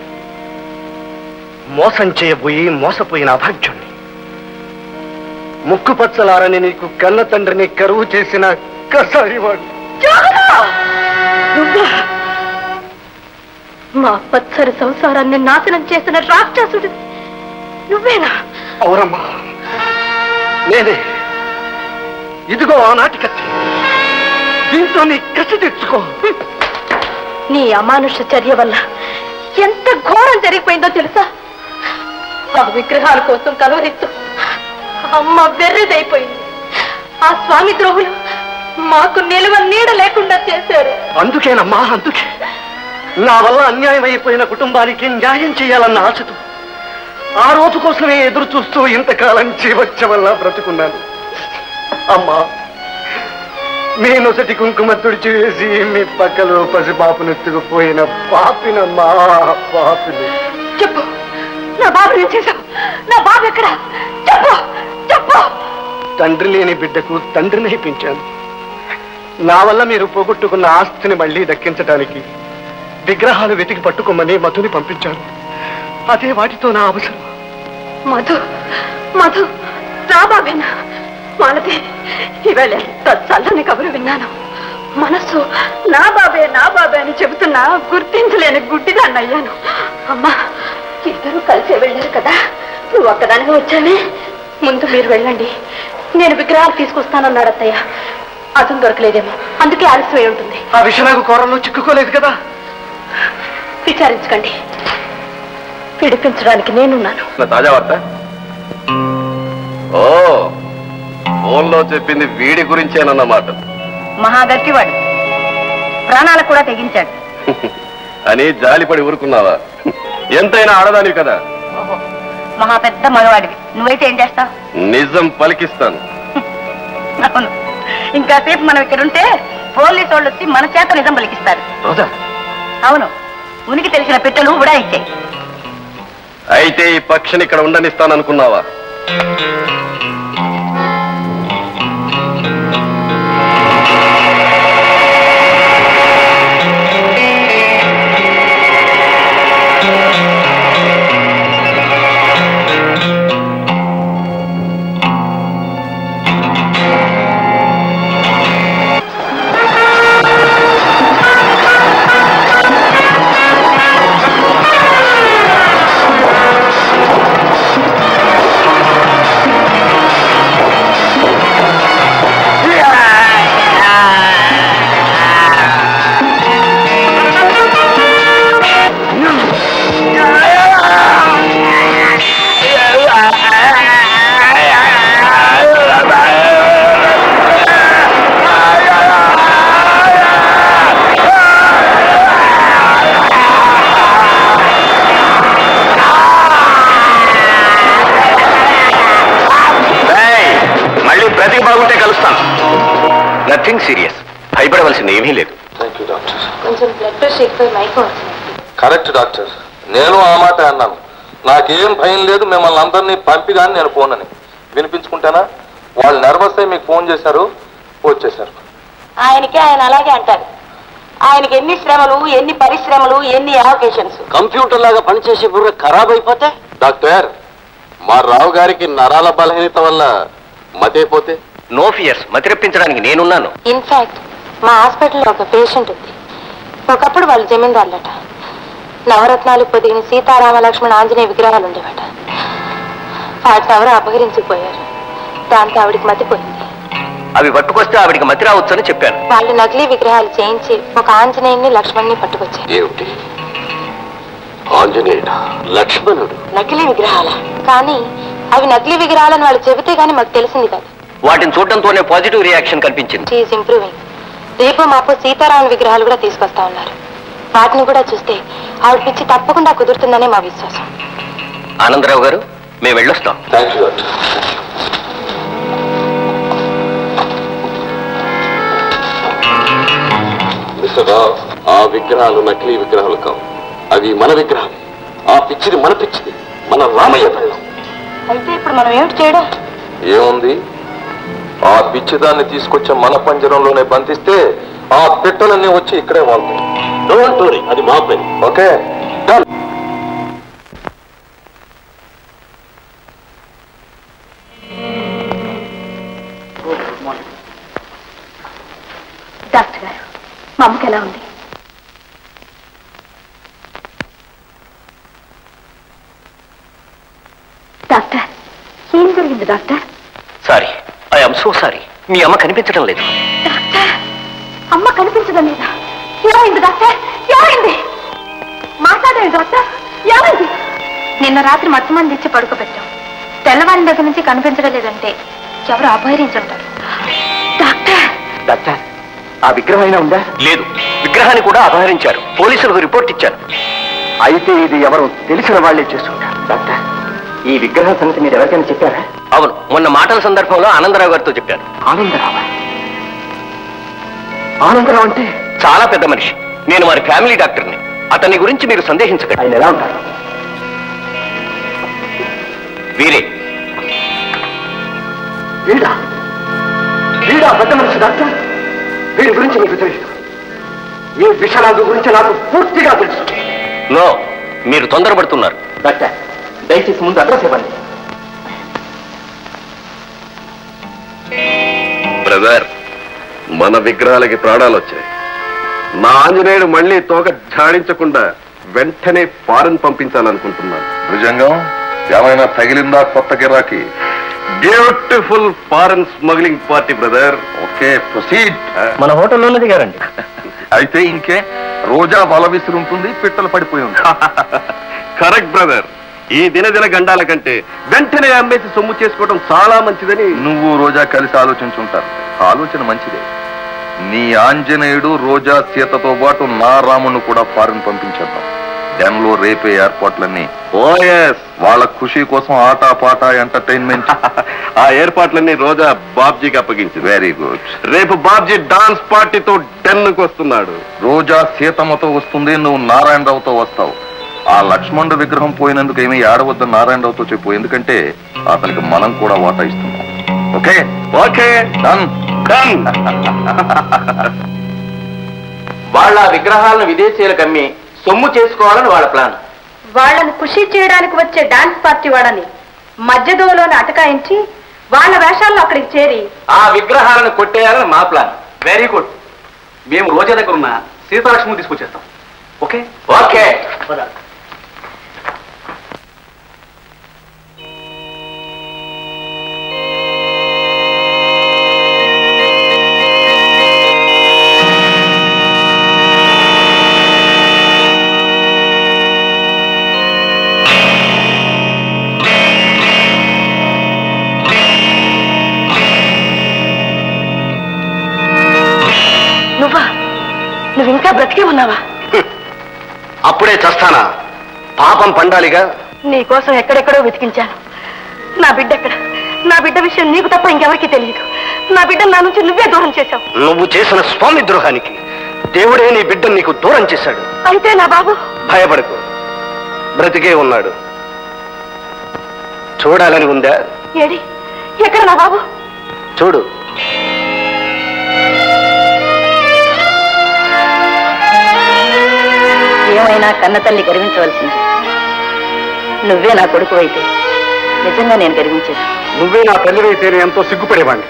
మోసం చేయబోయి మోసపోయిన అభాగ్యుణ్ణి ముక్కు పచ్చలారని నీకు కన్న తండ్రిని కరువు చేసిన కసారివాడు నువ్వా? మా పచ్చరి సంసారాన్ని నాశనం చేసిన రాక్షసుడు నువ్వేనా అవునమ్మా నేనే ఇదిగో ఆనాటి కత్తి దీంతో నీ కసి తెచ్చుకో నీ అమానుష చర్య వల్ల ఎంత ఘోరం జరిగిపోయిందో తెలుసా ఆ విగ్రహాల కోసం కలవరిస్తూ అమ్మ వెర్రిదైపోయింది ఆ స్వామి ద్రోహులు మాకు నిలువ నీడ లేకుండా చేశారు అందుకేనమ్మా అందుకే నా వల్ల అన్యాయం అయిపోయిన కుటుంబానికి న్యాయం చేయాలన్న ఆశతో ఆ రోజు కోసమే ఎదురు చూస్తూ ఇంతకాలం జీవచ్చ వల్ల బ్రతుకున్నాను అమ్మా మీ నొసటి కుంకుమ తుడిచి వేసి మీ పక్కలో పసిపాపను ఎత్తుకుపోయిన పాపినమ్మా పాపిని చెప్పు నా బాబు ఏం చేశావు నా బాబు ఎక్కడ చెప్పు చెప్పు తండ్రి లేని బిడ్డకు తండ్రిని పెంచాను నా వల్ల మీరు పోగొట్టుకున్న ఆస్తిని మళ్ళీ దక్కించడానికి విగ్రహాలు వెతికి పట్టుకోమని మధుని పంపించాను అదే వాటితో నా అవసరం మధు మధు రా బాబేనా మాలతి ఈవేళ ఎంత చల్లని కబురు విన్నాను మనసు నా బాబే నా బాబే అని చెబుతున్నా గుర్తించలేని గుడ్డిదాన్ని అయ్యాను అమ్మా ఇద్దరు కలిసే వెళ్ళారు కదా నువ్వు ఒక్కదానిగా వచ్చానే ముందు మీరు వెళ్ళండి నేను విగ్రహాలు తీసుకొస్తానన్నాడు అత్తయ్య అతను దొరకలేదేమో అందుకే ఆలస్యం అయి ఉంటుంది ఆ విషనాగు కూరలో చిక్కుకోలేదు కదా విచారించకండి విడిపించడానికి నేనున్నాను తాజా వార్త ఓ ఫోన్లో చెప్పింది వీడి గురించేనన్నమాట మహాగట్టివాడు ప్రాణాలు కూడా తెగించాడు అని జాలిపడి ఊరుకున్నావా ఎంతైనా ఆడదానివి కదా మహా పెద్ద మగవాడివి నువ్వైతే ఏం చేస్తావు నిజం పలికిస్తాను అవును ఇంకాసేపు మనం ఇక్కడ ఉంటే పోలీసు వాళ్ళు వచ్చి మన చేత నిజం పలికిస్తారు రోజా అవును ఉనికి తెలిసిన పెట్టెలు ఉడాయించాయి అయితే ఈ పక్షిని ఇక్కడ ఉండనిస్తాననుకున్నావా ఆ నథింగ్ సీరియస్ భయపడవలసింది ఏమీ లేదు థ్యాంక్ యూ డాక్టర్ కొంచెం బ్లడ్ ప్రెషర్ ఎక్కువ మైకం వస్తుంది కరెక్ట్ డాక్టర్ నేను ఆ మాట అన్నాను నాకేం భయం లేదు మిమ్మల్ని అందరినీ పంపిగాని నేను పోనని వినిపించుకుంటానా వాళ్ళు నర్వస్ అయి మీకు ఫోన్ చేశారు వచ్చేశారు ఆయనకి ఆయన అలాగే అంటారు ఆయనకి ఎన్ని శ్రమలు ఎన్ని పరిశ్రమలు ఎన్ని అవకేషన్స్ కంప్యూటర్ లాగా పనిచేసే బుర్ర ఖరాబ్ అయిపోతే డాక్టర్ మా రావు గారికి నరాల బలహీనత వల్ల మతైపోతే నో ఫియర్స్ మతిరప్పించడానికి నేనున్నాను ఇన్ఫాక్ట్ మా హాస్పిటల్లో ఒక పేషెంట్ ఉంది ఒకప్పుడు వాళ్ళు జమీందారులట నవరత్నాలు పొదిగిన సీతారామ లక్ష్మణ ఆంజనేయ విగ్రహాలు ఉండేవట వాటిని ఎవరో అపహరించుకుపోయారు దాంతో ఆవిడికి మతిపోయింది అవి పట్టుకొస్తే ఆవిడికి మతి రావచ్చని చెప్పాను వాళ్ళు నకిలీ విగ్రహాలు చేయించి ఒక ఆంజనేయుని లక్ష్మణ్ని పట్టుకొచ్చారు ఏమిటి ఆంజనేయుడు లక్ష్మణుడు నకిలీ విగ్రహాల కానీ అవి నకిలీ విగ్రహాలని వాళ్ళు చెబితే గానీ మాకు తెలిసింది కాదు వాటిని చూడటంతోనే పాజిటివ్ రియాక్షన్ కనిపించింది షీఈస్ ఇంప్రూవింగ్ రేపు మాపు సీతారామ విగ్రహాలు కూడా తీసుకొస్తా ఉన్నారు వాటిని కూడా చూస్తే ఆవిడ పిచ్చి తప్పకుండా కుదురుతుందనే మా విశ్వాసం ఆనందరావు గారు మేము వెళ్ళొస్తాం thank you doctor mister Rao ఆ విగ్రహాలు నకిలీ విగ్రహాలు కావు అవి మన విగ్రహాలు ఆ పిచ్చిది మన పిచ్చిది మన రామయ్య పిల్లం అయితే ఇప్పుడు మనం ఏమిటి చేయడం ఏముంది ఆ పిచ్చిదాన్ని తీసుకొచ్చే మన పంజరంలోనే బంధిస్తే ఆ పిట్టలన్నీ వచ్చి ఇక్కడే వాళ్తాయి డోంట్ వరీ అది మా పని ఓకే డన్ డాక్టర్ గారు మా అమ్మకి ఎలా ఉంది డాక్టర్ ఏం జరిగింది doctor sorry I'm so sorry మీ అమ్మ కనిపించడం లేదు డాక్టర్ అమ్మ కనిపించడం లేదా ఏమైంది డాక్టర్ ఏమైంది మాట్లాడండి డాక్టర్ ఏమైంది నిన్న రాత్రి మత్తు మంది ఇచ్చి పడుకోబెట్టాం తెల్లవారి దగ్గర నుంచి కనిపించడం లేదంటే ఎవరు అపహరించుంటారు డాక్టర్ డాక్టర్ ఆ విగ్రహం అయినా ఉందా లేదు విగ్రహాన్ని కూడా అపహరించారు పోలీసులకు రిపోర్ట్ ఇచ్చారు అయితే ఇది ఎవరు తెలిసిన వాళ్లే చేస్తుంటారు డాక్టర్ ఈ విగ్రహం సంగతి మీరు ఎవరికైనా చెప్పారా అవును మొన్న మాటల సందర్భంలో ఆనందరావు గారితో చెప్పారు ఆనందరావు ఆనందరావు అంటే చాలా పెద్ద మనిషి నేను వారి ఫ్యామిలీ డాక్టర్ని అతని గురించి మీరు సందేహించకండి ఆయన ఎలా ఉంటారు వీరే వీడా వీడా పెద్ద మనిషి డాక్టర్ వీడి గురించి మీకు తెలుసు ఈ విషయాల గురించి నాకు పూర్తిగా తెలుసు నో మీరు తొందరపడుతున్నారు డాక్టర్ దయచేసి ముందు అడ్రస్ ఇవ్వండి బ్రదర్ మన విగ్రహాలకి ప్రాణాలు వచ్చాయి నా ఆంజనేయుడు మళ్ళీ తోక ఝాడించకుండా వెంటనే ఫారెన్ పంపించాలనుకుంటున్నాను భుజంగం ఏమైనా తగిలిందా కొత్త గిరాకి beautiful foreign smuggling party brother okay proceed మన హోటల్లోనే దిగారండి అయితే ఇంకే రోజా వల విసురుంటుంది పిట్టలు పడిపోయి ఉంటాయి కరెక్ట్ బ్రదర్ ఈ దినదిన గండాల కంటే వెంటనే అమ్మేసి సొమ్ము చేసుకోవడం చాలా మంచిదని నువ్వు రోజా కలిసి ఆలోచించుంటారు ఆలోచన మంచిదే నీ ఆంజనేయుడు రోజా సీతతో పాటు నా రామును కూడా ఫారెన్ పంపించేద్దాం డెన్లో రేపే ఏర్పాట్లన్నీ ఓఎస్ వాళ్ళ ఖుషి కోసం ఆట పాట ఎంటర్టైన్మెంట్ ఆ ఏర్పాట్లన్నీ రోజా బాబ్జీకి అప్పగించింది వెరీ గుడ్ రేపు బాబ్జీ డాన్స్ పార్టీతో డెన్నుకు వస్తున్నాడు రోజా సీతమ్మతో వస్తుంది నువ్వు నారాయణరావుతో వస్తావు ఆ లక్ష్మణుడు విగ్రహం పోయినందుకు ఏమీ ఆడవద్దని నారాయణరావుతో చెప్పు ఎందుకంటే అతనికి మనం కూడా వాటా ఇస్తున్నాం ఓకే ఓకే డన్ డన్ వాళ్ళ విగ్రహాలను విదేశీయులకు అమ్మి సొమ్ము చేసుకోవాలని వాళ్ళ ప్లాన్ వాళ్ళని ఖుషి చేయడానికి వచ్చే డాన్స్ పార్టీ వాళ్ళని మధ్యదోలోని అటకాయించి వాళ్ళ వేషాల్లో అక్కడికి చేరి ఆ విగ్రహాలను కొట్టేయాలని మా ప్లాన్ వెరీ గుడ్ మేము రోజా దగ్గర ఉన్న సీతాలక్ష్మి తీసుకొచ్చేస్తాం ఓకే ఓకే నువ్వా నువ్వు ఇంకా బ్రతికే ఉన్నావా అప్పుడే చస్తానా పాపం పండాలిగా నీకోసం ఎక్కడెక్కడో వెతికించాను నా బిడ్డ ఎక్కడ నా బిడ్డ విషయం నీకు తప్ప ఇంకెవరికీ తెలియదు నా బిడ్డను నా నుంచి నువ్వే దూరం చేశావు నువ్వు చేసిన స్వామి ద్రోహానికి దేవుడే నీ బిడ్డను నీకు దూరం చేశాడు అయితే నా బాబు భయపడకు బ్రతికే ఉన్నాడు చూడాలని ఉందా ఏడి ఎక్కడ నా బాబు చూడు ఏమైనా కన్న తల్లి గర్వించవలసింది నువ్వే నా కొడుకు అయితే నిజంగా నేను గర్వించేది నువ్వే నా తల్లివైతే నేను ఎంతో సిగ్గుపడేవాడిని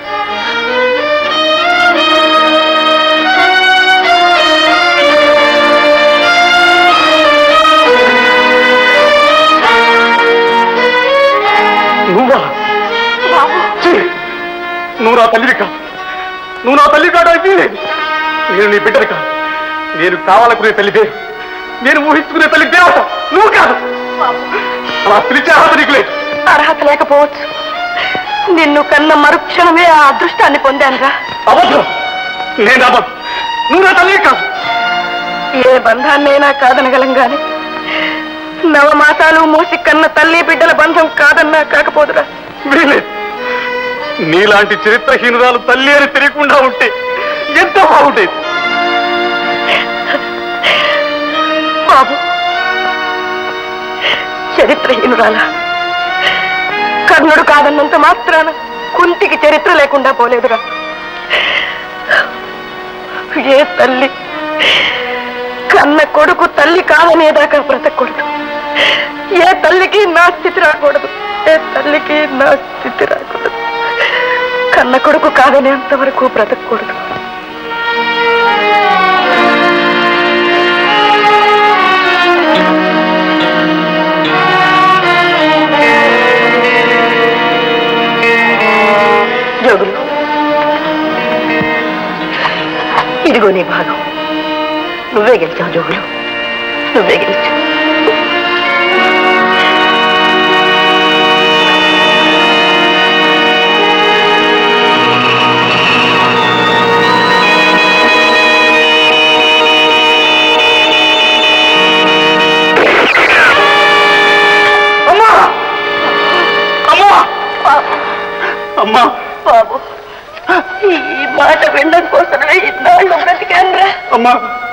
నువ్వా ఛీ! నువ్వు నా తల్లివి కాదు నువ్వు నా తల్లి కాదు అయితే నేను నీ బిడ్డని కాదు నేను కావాలనుకునే తల్లి దేవు నేను ఊహించుకునే తల్లి దేవత నువ్వు కాదు అలా పిలిచే అర్హత నీకు లేదు అర్హత లేకపోవచ్చు నిన్ను కన్న మరుక్షణమే ఆ అదృష్టాన్ని పొందానురా అబద్ధం నేను అబద్ధం నువ్వు నా తల్లి కాదు ఏ బంధాన్నైనా కాదనగలం గాని నవమాసాలు మోసి కన్న తల్లి బిడ్డల బంధం కాదన్నా కాకపోదురా వీలేదు నీలాంటి చరిత్రహీనురాలు తల్లి అని తెలియకుండా ఉంటే ఎంత బాగుండేది బాబు చరిత్రహీనురాలా కర్ణుడు కాదన్నంత మాత్రాన కుంతికి చరిత్ర లేకుండా పోలేదురా ఏ తల్లి కన్న కొడుకు తల్లి కాదనేదాకా బ్రతకూడదు ఏ తల్లికి నా స్థితి రాకూడదు ఏ తల్లికి నా స్థితి రాకూడదు కన్న కొడుకు కాదనేంత వరకు బ్రతకూడదు జోగులు ఇదిగో నీ భాగం నువ్వే గెలిచావు జోగులు నువ్వే గెలిచావు అమ్మా అమ్మా అమ్మా బాబు ఈ మాట వినడం కోసమే ఇన్నాళ్ళు బ్రతికానురా అమ్మా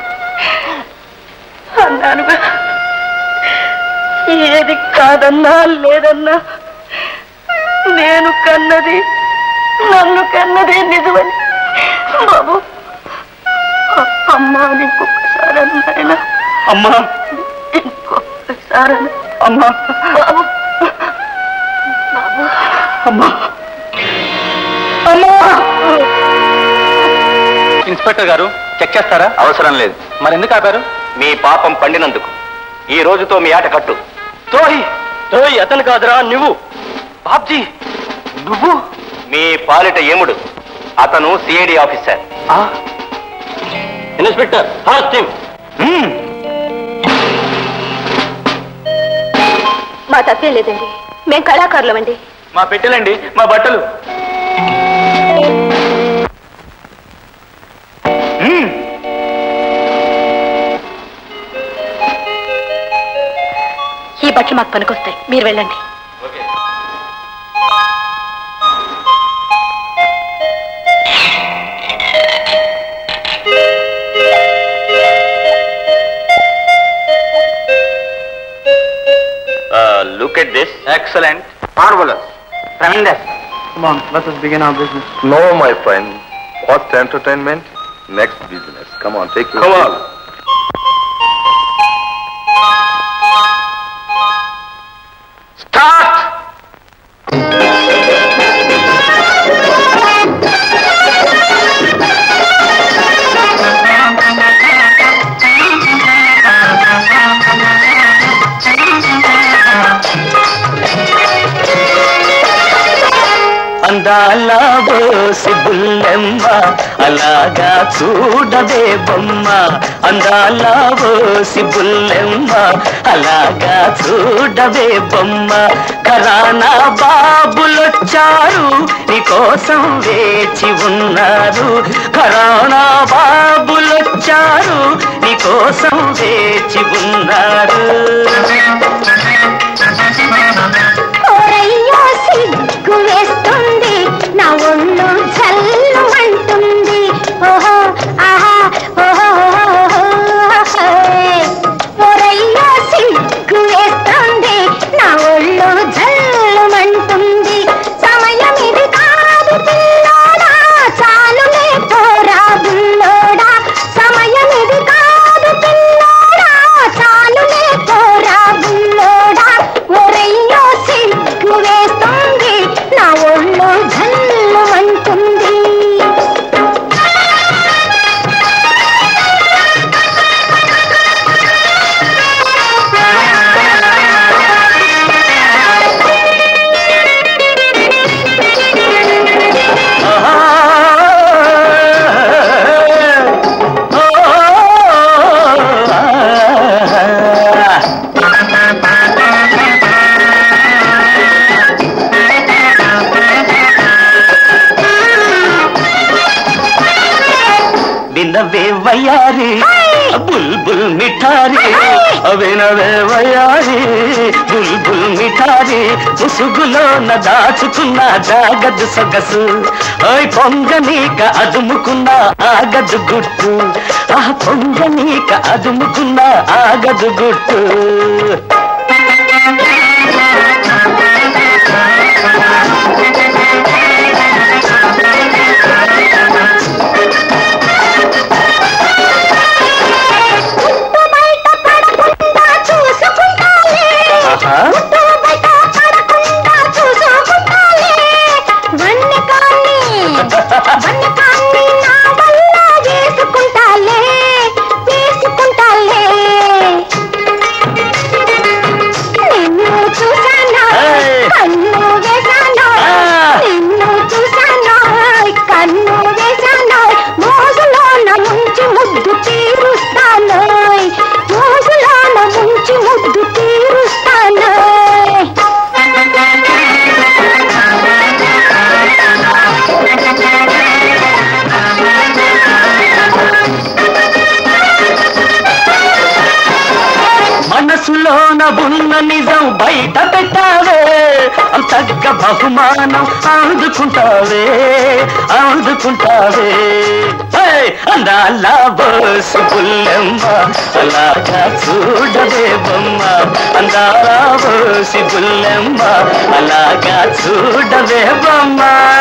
అన్నానుగా ఏది కాదన్నా లేదన్నా నేను కన్నది నన్ను కన్నది నిజమని బాబు అ- అమ్మా అని ఇంకొకసారి అన్నాయన అమ్మా ఇంకొకసారి అన్న. అమ్మా బాబు బాబు అమ్మా అమ్మా ఇన్స్పెక్టర్ గారు చెక్ చేస్తారా అవసరం లేదు మరి ఎందుకు ఆపారు మీ పాపం పండినందుకు ఈ రోజుతో మీ ఆట కట్టు ద్రోహి ద్రోహి అతను కాదురా నువ్వు బాబ్జీ నువ్వు మీ పాలిట ఏముడు అతను సిఐడి ఆఫీసర్ ఇన్స్పెక్టర్ టీమ్ మా తప్పేం లేదండి మేం కళాకారులమండి మా పెట్టెలండి మా బట్టలు ఈ బట్టలు మాకు పనికొస్తాయి మీరు వెళ్ళండి look at this excellent marvellous tremendous Come on, let us begin our business. No, my friend. What entertainment? Next business. Come on, take your Come seat. on. Start! అందాల బోసి బుల్లెమ్మ అలాగా చూడవే బొమ్మ అందాల బోసి బుల్లెమ్మ అలాగా చూడవే బొమ్మ కరానా బాబులొచ్చారు నీకోసం వేచి ఉన్నారు కరానా బాబులొచ్చారు నీకోసం వేచి ఉన్నారు ఓరయ్యో సిగ్గు వేస్తుంది నా ఒళ్ళు చల్ల వయ్యారి బుల్ బుల్ మిఠారి వినవే వయ్యారి బుల్ బుల్ మిఠారి ముసుగులో దాచుకున్న జాగదు సొగసు ఓయ్ పొంగనీక అదుముకున్న ఆగదు గుట్టు ఆ పొంగనీక అదుముకున్న ఆగదు గుట్టు ఆహా. ఏయ్. ఆ. కన్ను వేశాను మోజులోన ముంచి ముద్దు తీరుస్తాను మోజులోన ముంచి ముద్దు తీరుస్తాను మనసులోన ఉన్న నిజం బయట పెట్టావే తగ్గ బహుమానం అందుకుంటావే అందుకుంటావే ఏయ్, అందాల బోసు పుల్లెమ్మ అలాగా చూడవే బొమ్మ అందాల బోసి పుల్లెమ్మ అలాగా చూడవే బొమ్మ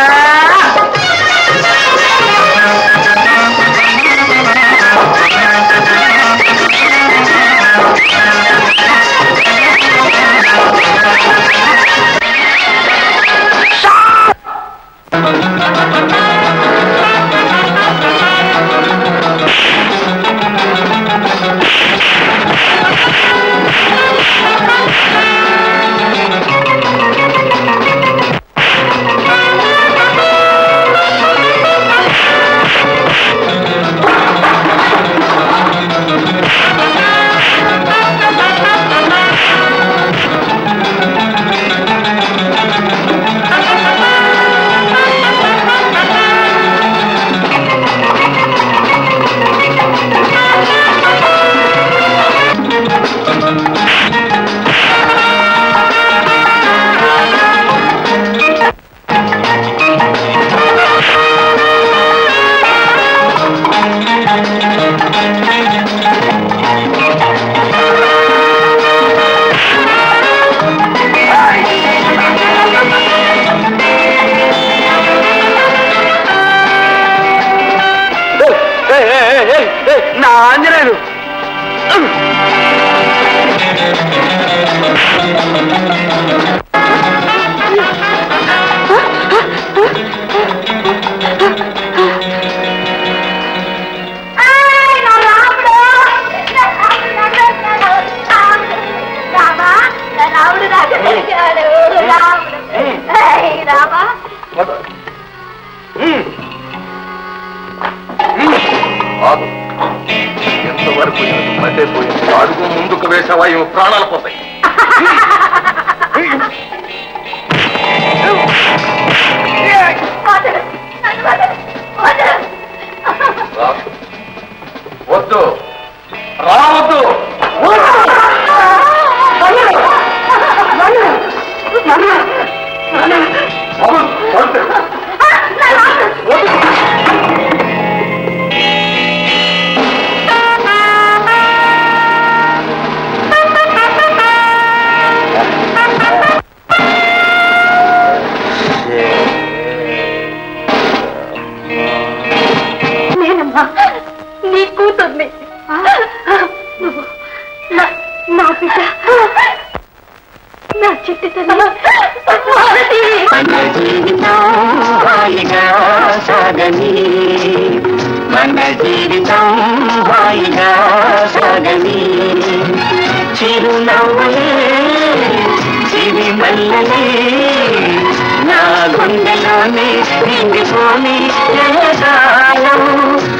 నా ఆంజనేయులు రాముడు నాకు దొరికాడు రాముడు ఏయ్, రామా ఆగు ఎంతవరకు ఎందుకు మధ్య పోయింది అడుగు ముందుకు వేసావా ఇవి ప్రాణాలు పోతాయి రా. వద్దు రావద్దు అవును, వద్దు. నేనమ్మా నీ కూతుర్ని నువ్వు నా- నా బిడ్డ నా చిట్టి తల్లి భారతి. మన జీవితం హాయిగా సాగని మన జీవితం హాయిగా సాగని చిరునవ్వులే చిరి మల్లలే నా గుండెలోనే నిండిపోని జయకాలం